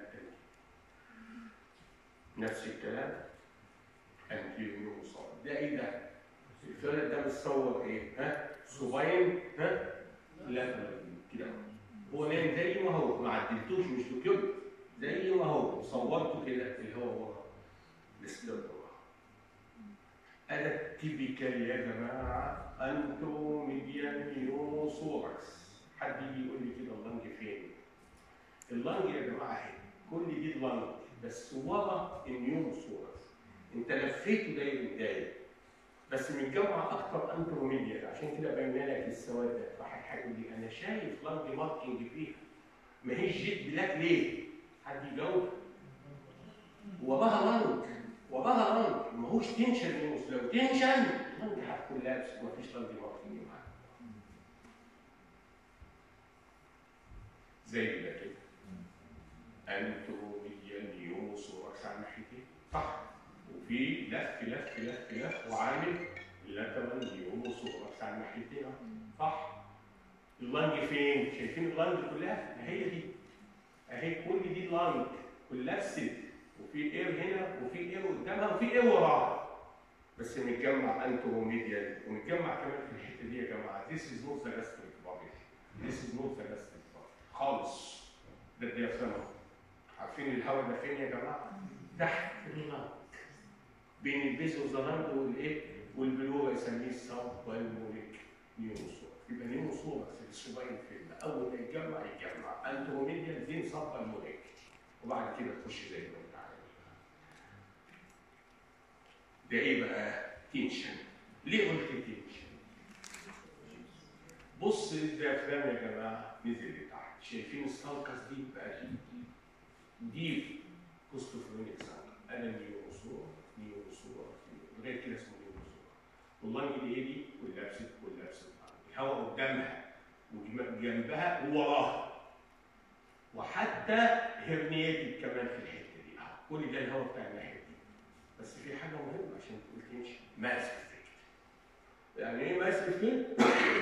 نفس الكلام انتيريو مصاب ده ايه ده؟ الفرد ده متصور ايه؟ ها؟ صباين ها؟ لا كده هو نايم زي ما هو ما عدلتوش مش دكتور زي ما هو صورته كده اللي هو ورا السلوب انا التيبيكال يا جماعه انتو ميديان نيوسوركس حد يجي يقول لي كده اللنج فين؟ اللنج يا جماعه اهي كل دي اللنج بس ورا النيوسوركس انت لفيته داير داير بس متجمع اكتر انتروميديا عشان كده باين لك السواد ده واحد هيقول لي انا شايف لانج ماركينج فيها ما هيش جيت بلاك ليه؟ حد يجاوب وراها لانج وراها لانج ما هوش تنشن نيوز لو تنشن لانج هتكون لابس ما فيش لانج ماركينج معاها زي ده كده انتروميديا نيوز ورأس على ناحيتين صح وفي لف لف لف لف وعامل لاترال نيوموس ورأس على الناحيتين صح اللنج فين؟ شايفين اللنج كلها؟ هي دي اهي كل دي اللنج كولابسد وفي اير هنا وفي اير قدامها وفي اير وراها بس متجمع انتروميديال ومتجمع كمان في الحته دي يا جماعه This is not the gastric body This is not the gastric body خالص ده الديافرام عارفين الهواء ده فين يا جماعه؟ تحت اللنج بين البيزوزالانج والايه والبلوغ يسميه السب بالمونيك نيوموسور يبقى نيوموسور في السوباين فيلم اول ما يتجمع يتجمع انتروميديال زين سب بالمونيك وبعد كده تخش زي ما انت عارف ده ايه بقى؟ تنشن ليه قلت تنشن؟ بص الديافرام يا جماعه نزل لتحت شايفين السالكس دي بقى دي كوستوفرينيك سالكس انا نيوموسور نيوروسور غير كده اسمه نيوروسور والله دي ايه دي واللابسه واللابسه الهواء قدامها وجنبها ووراها وحتى هرنياتي كمان في الحته دي كل ده الهواء بتاع الناحيه دي بس في حاجه مهمه عشان تقول تمشي ماس افكت يعني ايه ماس افكت؟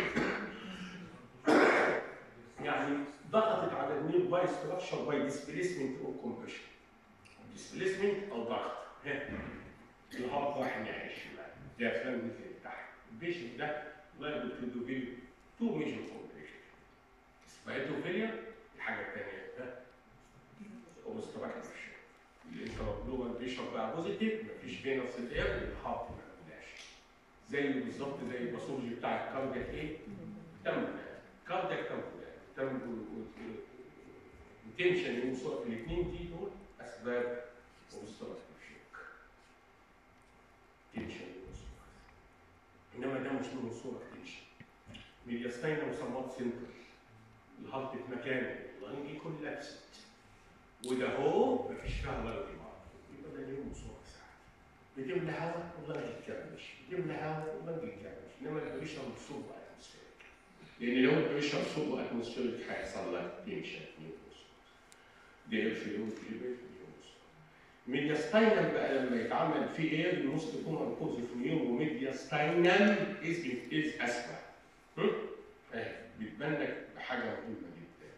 يعني ضغطت على النير باي ستراكشر باي ديسبيسمنت او كومبريشن ديسبيسمنت او ضغط الهارت رايح ناحيه الشمال ده فهم نزل تحت البيشنت ده لايبل تو دو فيليو تو ميجر كومبليكيشن سبايتوفيليا الحاجه الثانيه ده اوبستراكتيف الانترابلومال بيشرب بقى بوزيتيف مفيش فينوس الاير الهارت ما بلاش زي بالظبط زي الباثولوجي بتاع الكاردياك ايه؟ تم كاردياك تم تم وتنشن يوصل الاثنين دي دول اسباب اوبستراكتيف شوك تنشن انما ده مش من صوره تنشن ميدياستاينم سموت سنتر الهارت في مكانه اللنج كولابست وده هو مفيش فيها لنج يبقى ده اليوم صوره ساعه بتملى هواء واللنج يتكرمش بتملى هواء واللنج يتكرمش انما اللي بيشرب الصوب اتموسفيريك لان لو انت بيشرب صوب اتموسفيريك هيحصل لك تنشن نيوروس ده الفلويد ليفل ميدياستاينم بقى لما يتعمل فيه ايه الموست كومن كوز اوف نيومو ميدياستاينم از از اسفل اهي بتبان لك بحاجه مهمه جدا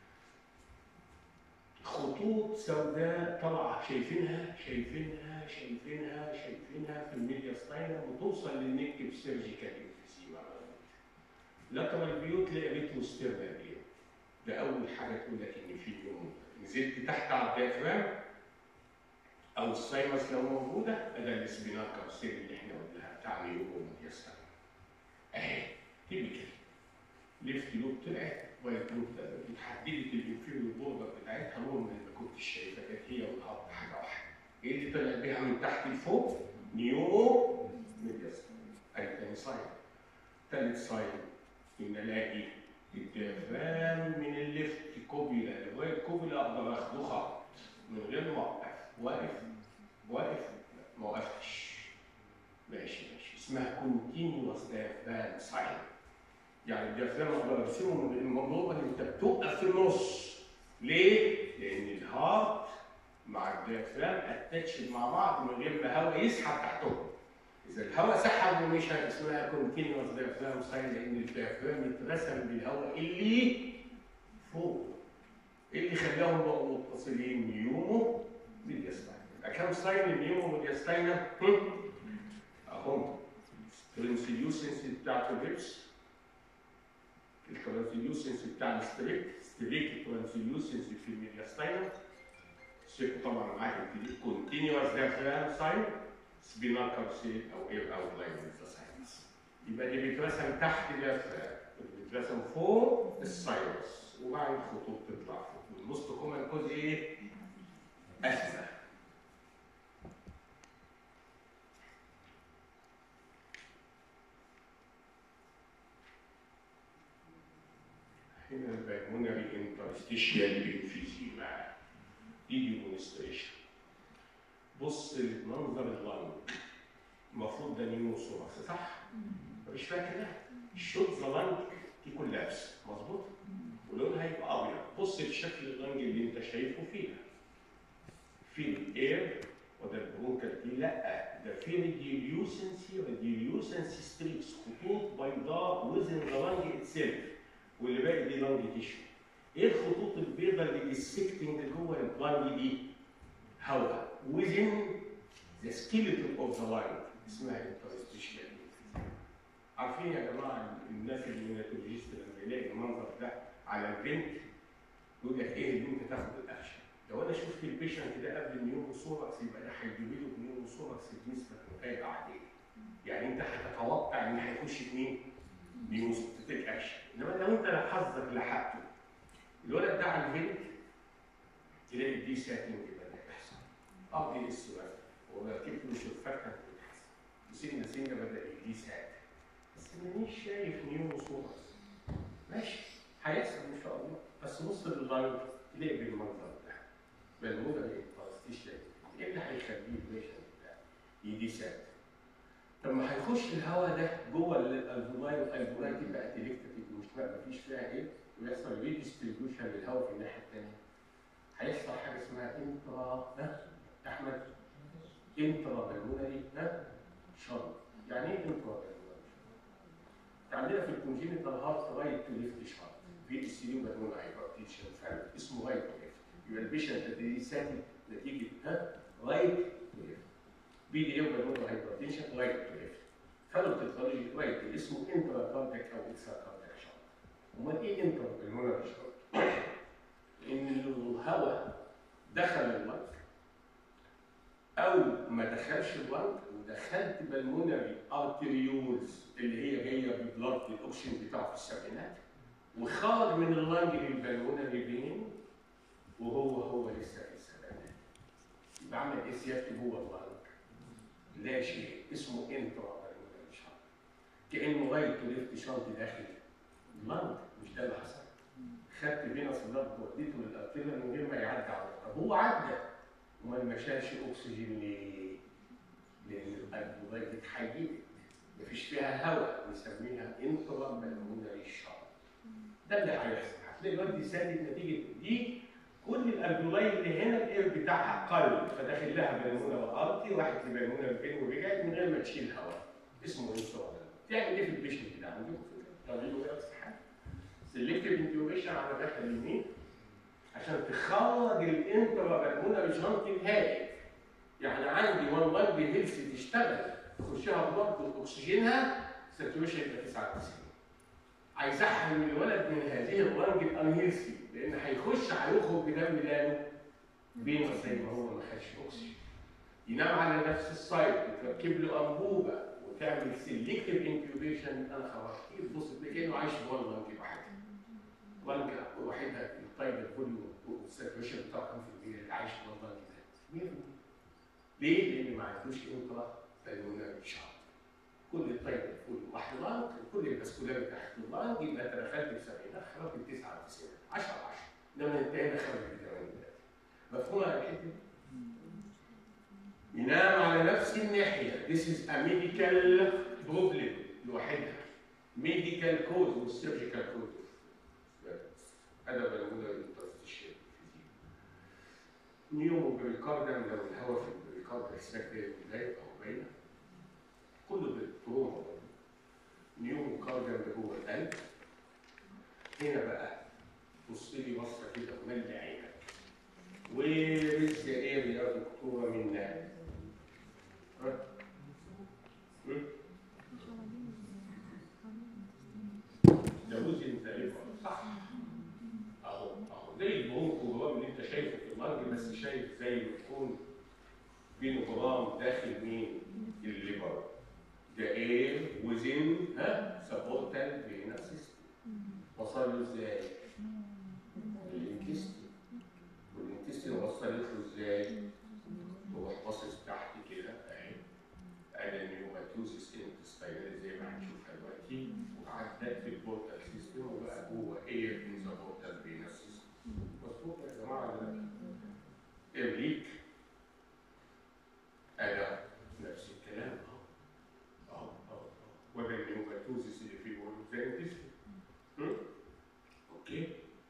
خطوط سوداء طالعه شايفينها شايفينها شايفينها شايفينها في الميدياستاينم وتوصل للنك بسيرجيكال انفيزيما لاترال فيو تلاقي ريتو ستيرنال ده اول حاجه تقول لك ان في نيومو نزلت تحت على الديافرام او السايمس لو موجوده ده السبينال كارسيل اللي احنا قلناها بتاع نيومو ميدياستاينم اهي تيبيكال ليفت لوب طلعت وايت لوب اتحددت الانفيريور بوردر بتاعتها نور ما كنتش شايفها كانت هي والهارت حاجه واحده ايه اللي طلع بيها من تحت لفوق؟ نيو ميدياستاينم ادي تاني ساين تالت ساين ان الاقي الديافرام من الليفت كوبيلا لغايه كوبيلا اقدر اخده خط من غير ما اوقف واقف واقف لا ما وقفتش ماشي ماشي اسمها كونتينيوس ديافرام ساين يعني الديافرام اقدر ارسمه من الموضوع ان انت بتوقف في النص ليه؟ لان الهارت مع الديافرام اتاتش مع بعض من غير ما الهواء يسحب تحتهم اذا الهواء سحب ومشى اسمها كونتينيوس ديافرام ساين لان الديافرام اترسم بالهواء اللي فوق ايه اللي خلاهم بقوا متصلين نيومو ميدياستاينا يبقى كام ساين النيومو ميدياستاينا؟ اهم ترانسليوسنسي بتاعت الريبس الترانسليوسنسي بتاع الستريك ستريك الترانسليوسنسي في الميدياستاينا سيبقوا طبعا معاك كونتينيوس ديافرام ساين سبينال كارسيل او اير اوت لاين ساينس يبقى اللي بيترسم تحت الديافرام اللي بيترسم فوق الساينس وبعد الخطوط تطلع فوق والموست كومن كوز ايه؟ أسمى هنا البلمونري انترستيشيال انفيزيما دي ديمونستريشن بص لمنظر اللنج المفروض ده نيموثوركس صح؟ مش فاكر كده؟ الشوت ذا لنج دي كولابس مظبوط؟ ولونها هيبقى ابيض بص لشكل اللنج اللي انت شايفه فيها في الاير وده البرونكال دي لا ده في ريديوليوسنسي ريديوليوسنسي ستريبس خطوط بيضاء وزن ذا لانج اتسيلف واللي باقي دي لانج تيشو ايه الخطوط البيضاء اللي ديسكتنج جوه اللانج دي؟ هواء وزن ذا سكيلتون اوف ذا لانج اسمها انترستيشيال عارفين يا جماعه الناس النيوناتولوجيست لما يلاقي المنظر ده على البنت يقول لك ايه البنت تاخد الاكشن لو انا شفت البيشنت ده قبل النيوروثوركس يبقى ده هيجيب له نيوروثوركس بنسبه غير عاديه. يعني انت هتتوقع ان هيخش في مين؟ نيوروثوركس اكشن. انما لو انت حظك لحقته الولد ده على البنت تلاقي الدي ساتنج بدا يحصل. اه دي اس هو ركبت له شفاكه سنه سنه بدا يدي سات. بس مانيش شايف نيوروثوركس. ماشي هيحصل ان شاء الله بس بص لللايف تلاقي بالمنظر ده. بالمدة الانترستيشن ايه اللي هيخليه البيشنت ده يدي سات طب ما هيخش الهواء ده جوه الالفولاي والالفولاي دي بقت الكتريك مش ما فيش فيها ايه ويحصل ريديستريبيوشن للهواء في الناحيه الثانيه هيحصل حاجه اسمها انترا ها احمد انترا بالمونري ها شر يعني ايه انترا بالمونري عندنا في الكونجينيتال هارت رايت تو ليفت شر في اس يو بالمونري هايبرتيشن فعلا اسمه رايت تو ليفت يبقى البيشنت دي ساكن نتيجه ها رايت تو ليفت بي دي يبقى نور هايبرتنشن رايت تو ليفت فلو تكنولوجي رايت اسمه انترا كاردياك او اكسترا كاردياك شوك امال ايه انترا بالمونر شوك؟ ان الهواء دخل اللنج او ما دخلش اللنج ودخلت بالمونري ارتريولز اللي هي جايه ببلاد الاوكسجين بتاعه في السبعينات وخرج من اللنج للبالمونري فين وهو هو لسه في السبعينات يبقى عمل ايه سيادته جوه اللنج لا شيء اسمه انترا كانه رايت وليفت شنط داخل المنطق مش ده اللي حصل خدت بينا صداق وديته للارتيلا من غير ما يعدي على طب هو عدى وما ما شالش اكسجين ليه؟ لان الالفيولاي دي اتحجبت مفيش فيها هواء نسميها انترا بالمونري شارت ده اللي هيحصل هتلاقي الواد سادد نتيجه دي كل الالفيولاي اللي هنا الاير بتاعها قل فداخل لها بالمونر ارتي راحت لبالمونر بين ورجعت من غير ما تشيل هواء اسمه انترا تعمل ايه في البيشنت ده عندكم فكره؟ تعملوا ايه بس حاجه سيلكتيف انتيوبيشن على الناحيه اليمين عشان تخرج الانترا بالمونر شنط الهائل يعني عندي وان لانج هيلث تشتغل تخشها بلد اكسجينها ساتوريشن يبقى 99 عايز احرم الولد من هذه اللانج الانهيلثي لان هيخش هيخرج بدم لانه بينه زي ما هو ما خدش اكسجين ينام على نفس السايت وتركب له انبوبه وتعمل سيلكتيف انكيوبيشن انا خلاص تبص تلاقي كانه عايش في وان لانج واحده لانج وحيدها الطيب الفوليوم والساتوريشن بتاعه كام في المية اللي عايش في وان لانج ده 100% ليه؟ لان ما عندوش انترا بالمونري شارت كل الطيب الفول واحد لانج كل البسكولار تحت اللانج يبقى انت دخلت في 70 خرجت ب 99 10 10 انما انت هنا خرجت ب 80 مفهوم على الحته دي؟ ينام على نفس الناحيه This is a medical problem لوحدها medical cause والسيرجيكال cause هذا بالمونري انترستيشن نيومو بريكاردم لو الهواء في البريكارد اسمك بدايه او باينه كله بالتروما برضه نيومو كاردم اللي جوه القلب هنا بقى بص لي بصه كده وملي عينك ولسه ايه يا دكتوره من ها؟ هم؟ ده وزن تقريبا صح اهو اهو زي البرونكو اللي انت شايفه في المرج بس شايف زي ما يكون بينه غرام داخل مين؟ الليبر ده ايه وزن ها سبورتال فينا سيستم وصل له ازاي؟ الانتستين والانتستين وصلت له ازاي؟ هو باصص تحت كده اهي ادينيوماتوزيس انتستينال زي ما هنشوفها دلوقتي وعدت في البورتال سيستم وبقى جوه اير ان ذا بورتال فينا سيستم مظبوط يا جماعه ولا لا؟ امريك انا نفس الكلام اهو اهو اهو وده النيوماتوزيس اللي في الانتستين اوكي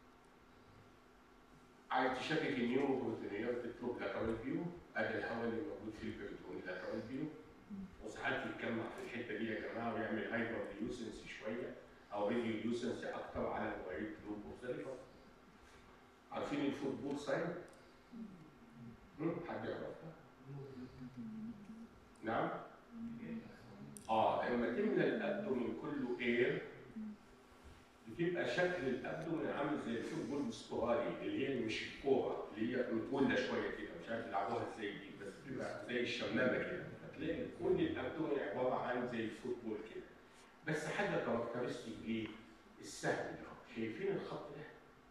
عايز تشكك النيومو بروتينيات بتطلب لاترال فيو ادي الهواء اللي موجود في البريتون لاترال فيو وساعات يتجمع في الحته دي يا جماعه ويعمل هايبر ليوسنس شويه او ريديو ليوسنس اكتر على نوعيه قلوب مختلفه عارفين الفوتبول ساين؟ حد يعرفها؟ نعم؟ اه لما تملى الابدومين كله اير بتبقى شكل الابدومين عامل زي الفوتبول الاسترالي اللي هي مش الكوره اللي هي متولى شويه كده مش عارف يلعبوها ازاي دي بس بتبقى زي الشمامه كده هتلاقي كل الابدومين عباره عن زي الفوتبول كده بس حاجه كاركترستيك ايه؟ السهم ده شايفين الخط ده؟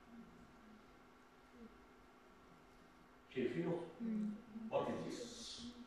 شايفينه؟ What is this؟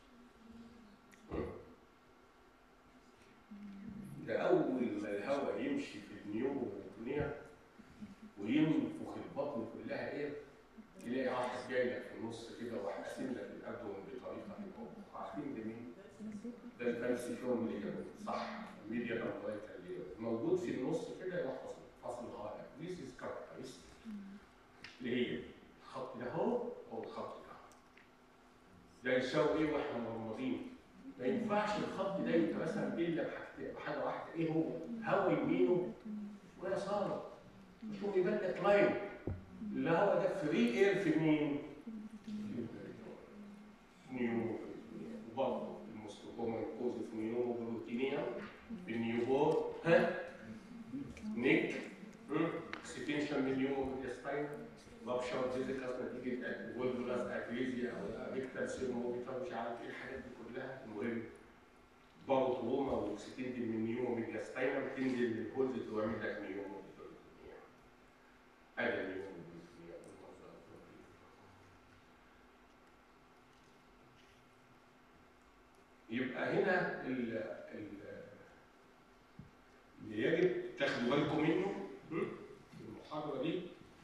ده أول ما الهواء يمشي في النيوروبروتونيا وينفخ البطن كلها إيه؟ تلاقي واحد جاي لك في النص كده وحاسين لك الأبدومن بطريقة كده عارفين ده مين؟ ده الفالسيفيوم اللي جنبه صح الميديا امبلايكا اللي موجود في النص كده يروح فصل فصل غائب This is characteristic اللي هي الخط ده هو هو الخط ده ده يساوي ايه واحنا مغمضين ما ينفعش الخط ده يترسم الا بحاجتين بحاجه واحده ايه هو؟ هوا يمينه ويساره مش هو يبان لك لاين الهوا ده فري اير في مين؟ نيو وبرضه المستقوم كوز في نيو بروتينيا النيوبور ها نيك اكستنشن من نيو ديستاين رابشر فيزيكاس نتيجه فولفولاس اكريزيا او ريكتال سيرموميتر مش عارف ايه الحاجات دي كلها المهم برضه روما واكستنشن من نيو ميدياستاينا بتنزل للهولز تعمل لك نيو هذا نيو يبقى هنا ال ال تاخدوا بالكم منه م? في المحاضره دي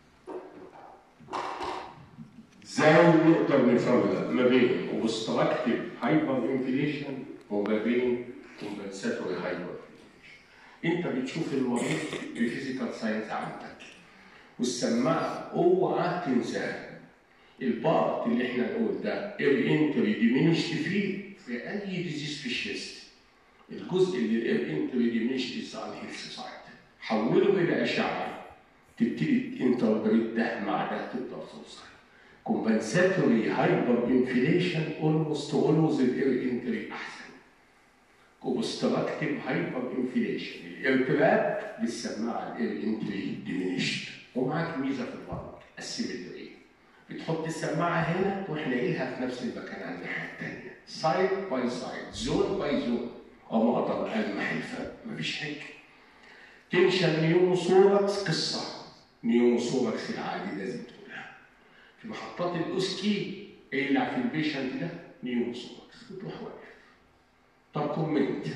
ازاي نقدر نفرق ما بين اوبستراكتيف هايبر انفليشن وما بين كومبنساتوري هايبر انت بتشوف المريض بفيزيكال ساينس عندك والسماعه اوعى تنساها البارت اللي احنا نقول ده الانتري ديمينشت فيه في اي ديزيز في الشيست الجزء اللي الانتري ديمينشت على الهيلث سايد حوله الى اشعه تبتدي انتربريت ده مع ده تقدر توصل compensatory hyperinflation almost always الاير انتري احسن obstructive hyperinflation الارتباب بالسماعه الاير انتري diminished ومعاك ميزه في البرد السيمتري بتحط السماعه هنا تروح ناقلها في نفس المكان على الناحيه الثانيه سايد باي سايد زون باي زون او ما اقدر المح الفرق مفيش حاجه تنشن نيوموثوركس قصه نيوموثوركس العادي لازم تقولها في محطات الاوسكي يلعب في البيشنت ده نيوموثوركس بتروح واقف طب كومنت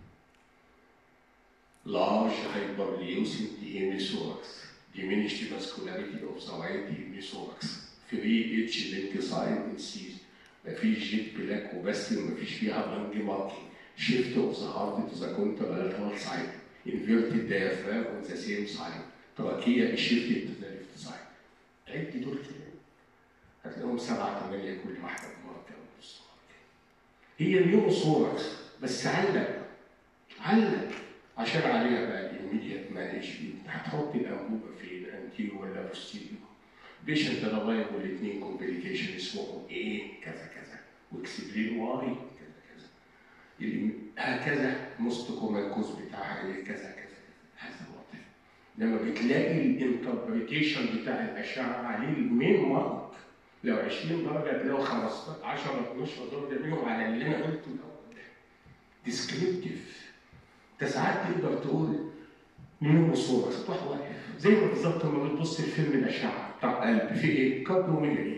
large hyperleucin hemothorax diminished vascularity of the right hemothorax free H lymphocyte disease مفيش جيت بلاك وبس ومفيش فيها بلانج ماركينج shift of the heart to the contralateral side inverted diaphragm on the same side تراكية shifted to the left side عد دول كده هتلاقيهم سبعة ثمانية كل واحدة بماركة أو نص هي النيوموثوركس بس علق علق عشان عليها بقى الاميديت مانجمنت هتحط الانبوبه فين انتيرو ولا بوستيريو بيشنت ده لايف والاثنين كومبليكيشن اسمهم ايه كذا كذا واكسبلين واي كذا كذا ال- هكذا موست كومن كوز بتاعها ايه كذا كذا هذا واضح لما بتلاقي الانتربريتيشن بتاع الاشعه عليه المين مارك لو 20 درجه تلاقوا 15 10 12 درجه منهم على اللي انا قلته الاول ده ديسكريبتيف انت ساعات تقدر تقول نيوم صورة تروح واقف زي ما بالظبط لما بتبص الفيلم الاشعه بتاع قلب في ايه؟ كارديوميجالي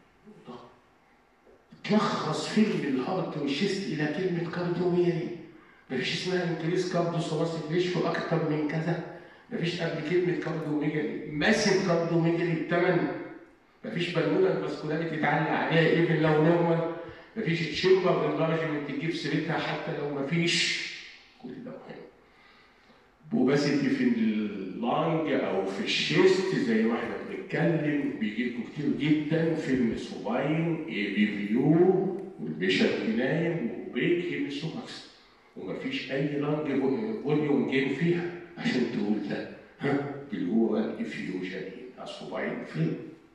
تلخص فيلم الهارت والشيست الى كلمه كارديوميجالي مفيش اسمها انكريس كارديو ثوراسيك ريشيو اكتر من كذا مفيش قبل كلمه كارديوميجالي ماسك كارديوميجالي بثمن مفيش بالونه فاسكولاريتي تعلق عليها ايفن لو نورمال مفيش تشمبر انلارجمنت تجيب سيرتها حتى لو مفيش كل ده مهم بوباسيتي في اللانج او في الشيست زي ما احنا بنتكلم بيجيلكوا كتير جدا فيلم صوباين اي بي فيو والبيشنت نايم وبيك هيمسوماكس ومفيش اي لانج فوليوم جين فيها عشان تقول ده ها بالاورال افيوجن الصوباين فيلم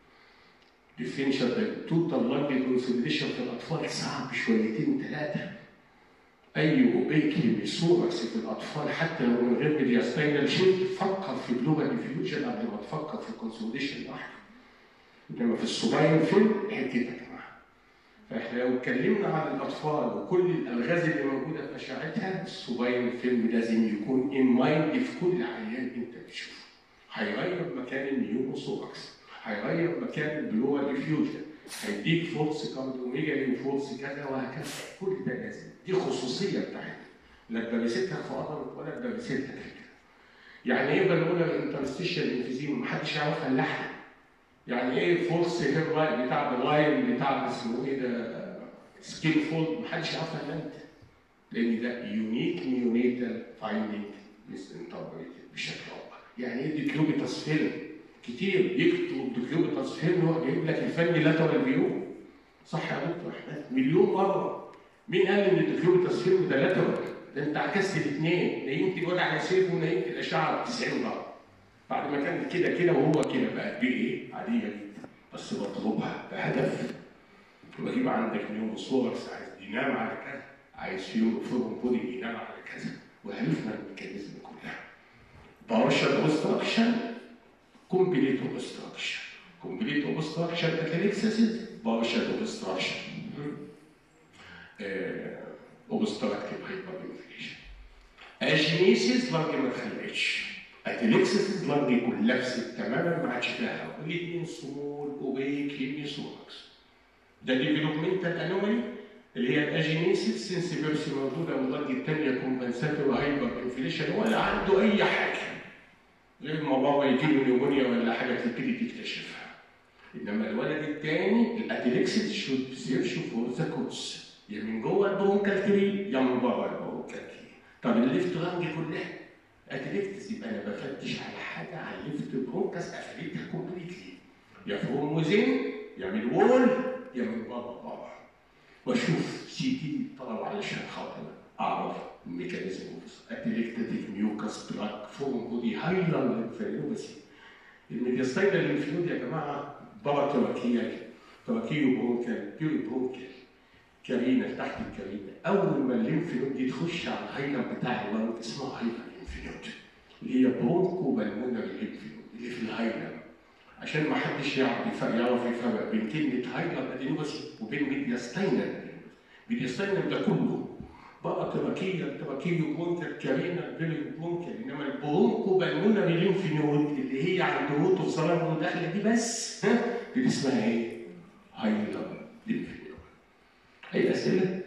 ديفرنشال توتال لانج كونسوليديشن في الاطفال صعب شويتين ثلاثه اي اوبيك هيميسوركس في الاطفال حتى لو من غير ميدياستاينال شيفت فكر في جلوبال ديفيوجن قبل ما تفكر في الكونسوليديشن لوحده انما في الصباين فيلم حتتك معاه فاحنا لو اتكلمنا عن الاطفال وكل الالغاز اللي موجوده في اشعتها الصباين فيلم لازم يكون ان مايند في كل عيان انت بتشوفه هيغير مكان النيوموثوركس هيغير مكان البلوى ديفيوجن هيديك فورس كارديوميجالي وفورس كذا وهكذا كل ده لازم دي خصوصيه بتاعتنا لا اتدرستها في قدرك ولا اتدرستها في كده يعني ايه بالونه انترستيشال انفيزيم محدش يعرفها الا احنا يعني ايه فورس هير رايت بتاع اللاين بتاع اسمه ايه ده سكين فولد محدش يعرفها الا انت لان ده يونيك نيونيتال فايندينج مس انتربريتد بشكل اكبر يعني ايه ديكيوبيتاس فيلم كتير يكتب ديكيوبيتاس فيلم هو جايب لك الفني لاترال فيو صح يا دكتور احمد مليون مره مين قال ان الديكيوبيتاس فيلم ده لاترال ده انت عكست الاثنين نيمت الواد على سيف ونيمت الاشعه 90 درجه بعد ما كانت كده كده وهو كده بقت دي ايه عاديه جدا بس بطلبها بهدف بجيب عندك نيوم صوركس عايز ينام على كذا عايز فيهم فورم بودي ينام على كذا وعرفنا الميكانيزم كلها بارشل اوبستراكشن كومبليت اوبستراكشن كومبليت اوبستراكشن اتليكسيس بارشل اوبستراكشن اوبستراكتيف هايبر انفليشن اجينيسيس لانج ما اتخلقتش اتليكسيس لانج كولابست تماما ما عادش فيها هواء الاثنين سمول اوبيك هيميسوركس ده ديفلوبمنتال انومالي اللي هي الاجينيسيس سنسيفيرسي موجوده واللانج الثانيه كومبنساتوري هايبر انفليشن ولا عنده اي حاجه غير ما بابا يجيله نيمونيا ولا حاجه تبتدي تكتشفها انما الولد الثاني الاتليكسيد شود سيرش فور ذا كوتس يا من جوه البرونكال تري يا من بره البرونكال تري طب الليفت لانج كلها اتليكتس يبقى انا بفتش على حاجه على الليفت برونكاس قفلتها كومبليتلي يا فروم وزين يا من وول يا من بره بره واشوف سي تي طلب علشان خاطر اعرف الميكانيزم اوف اتليكتيك ميوكاس بلاك فورم بودي هايلاند ليمفانوباثي الميدياستاينال ليمفنود يا جماعه بره تراكيال تراكيو برونكال بيوري برونكال كارينا تحت الكارينا اول ما الليمف نود دي تخش على الهايلاند بتاع اللنج اسمها هايلاند ليمف نود اللي هي برونكو بالمونري ليمف نود اللي في الهايلاند عشان ما حدش يعرف يفرق يعرف يفرق بين كلمه هايلاند ادينوباثي وبين ميدياستاينال ميدياستاينال ده كله بقى تراكية تراكية برونكال كارينا فيلي برونكال انما البرونكو بالمونري ليمف نود اللي هي عند روت وصلاه داخله دي بس ها دي اسمها ايه؟ هايلاند ليمف نود اي اسئله؟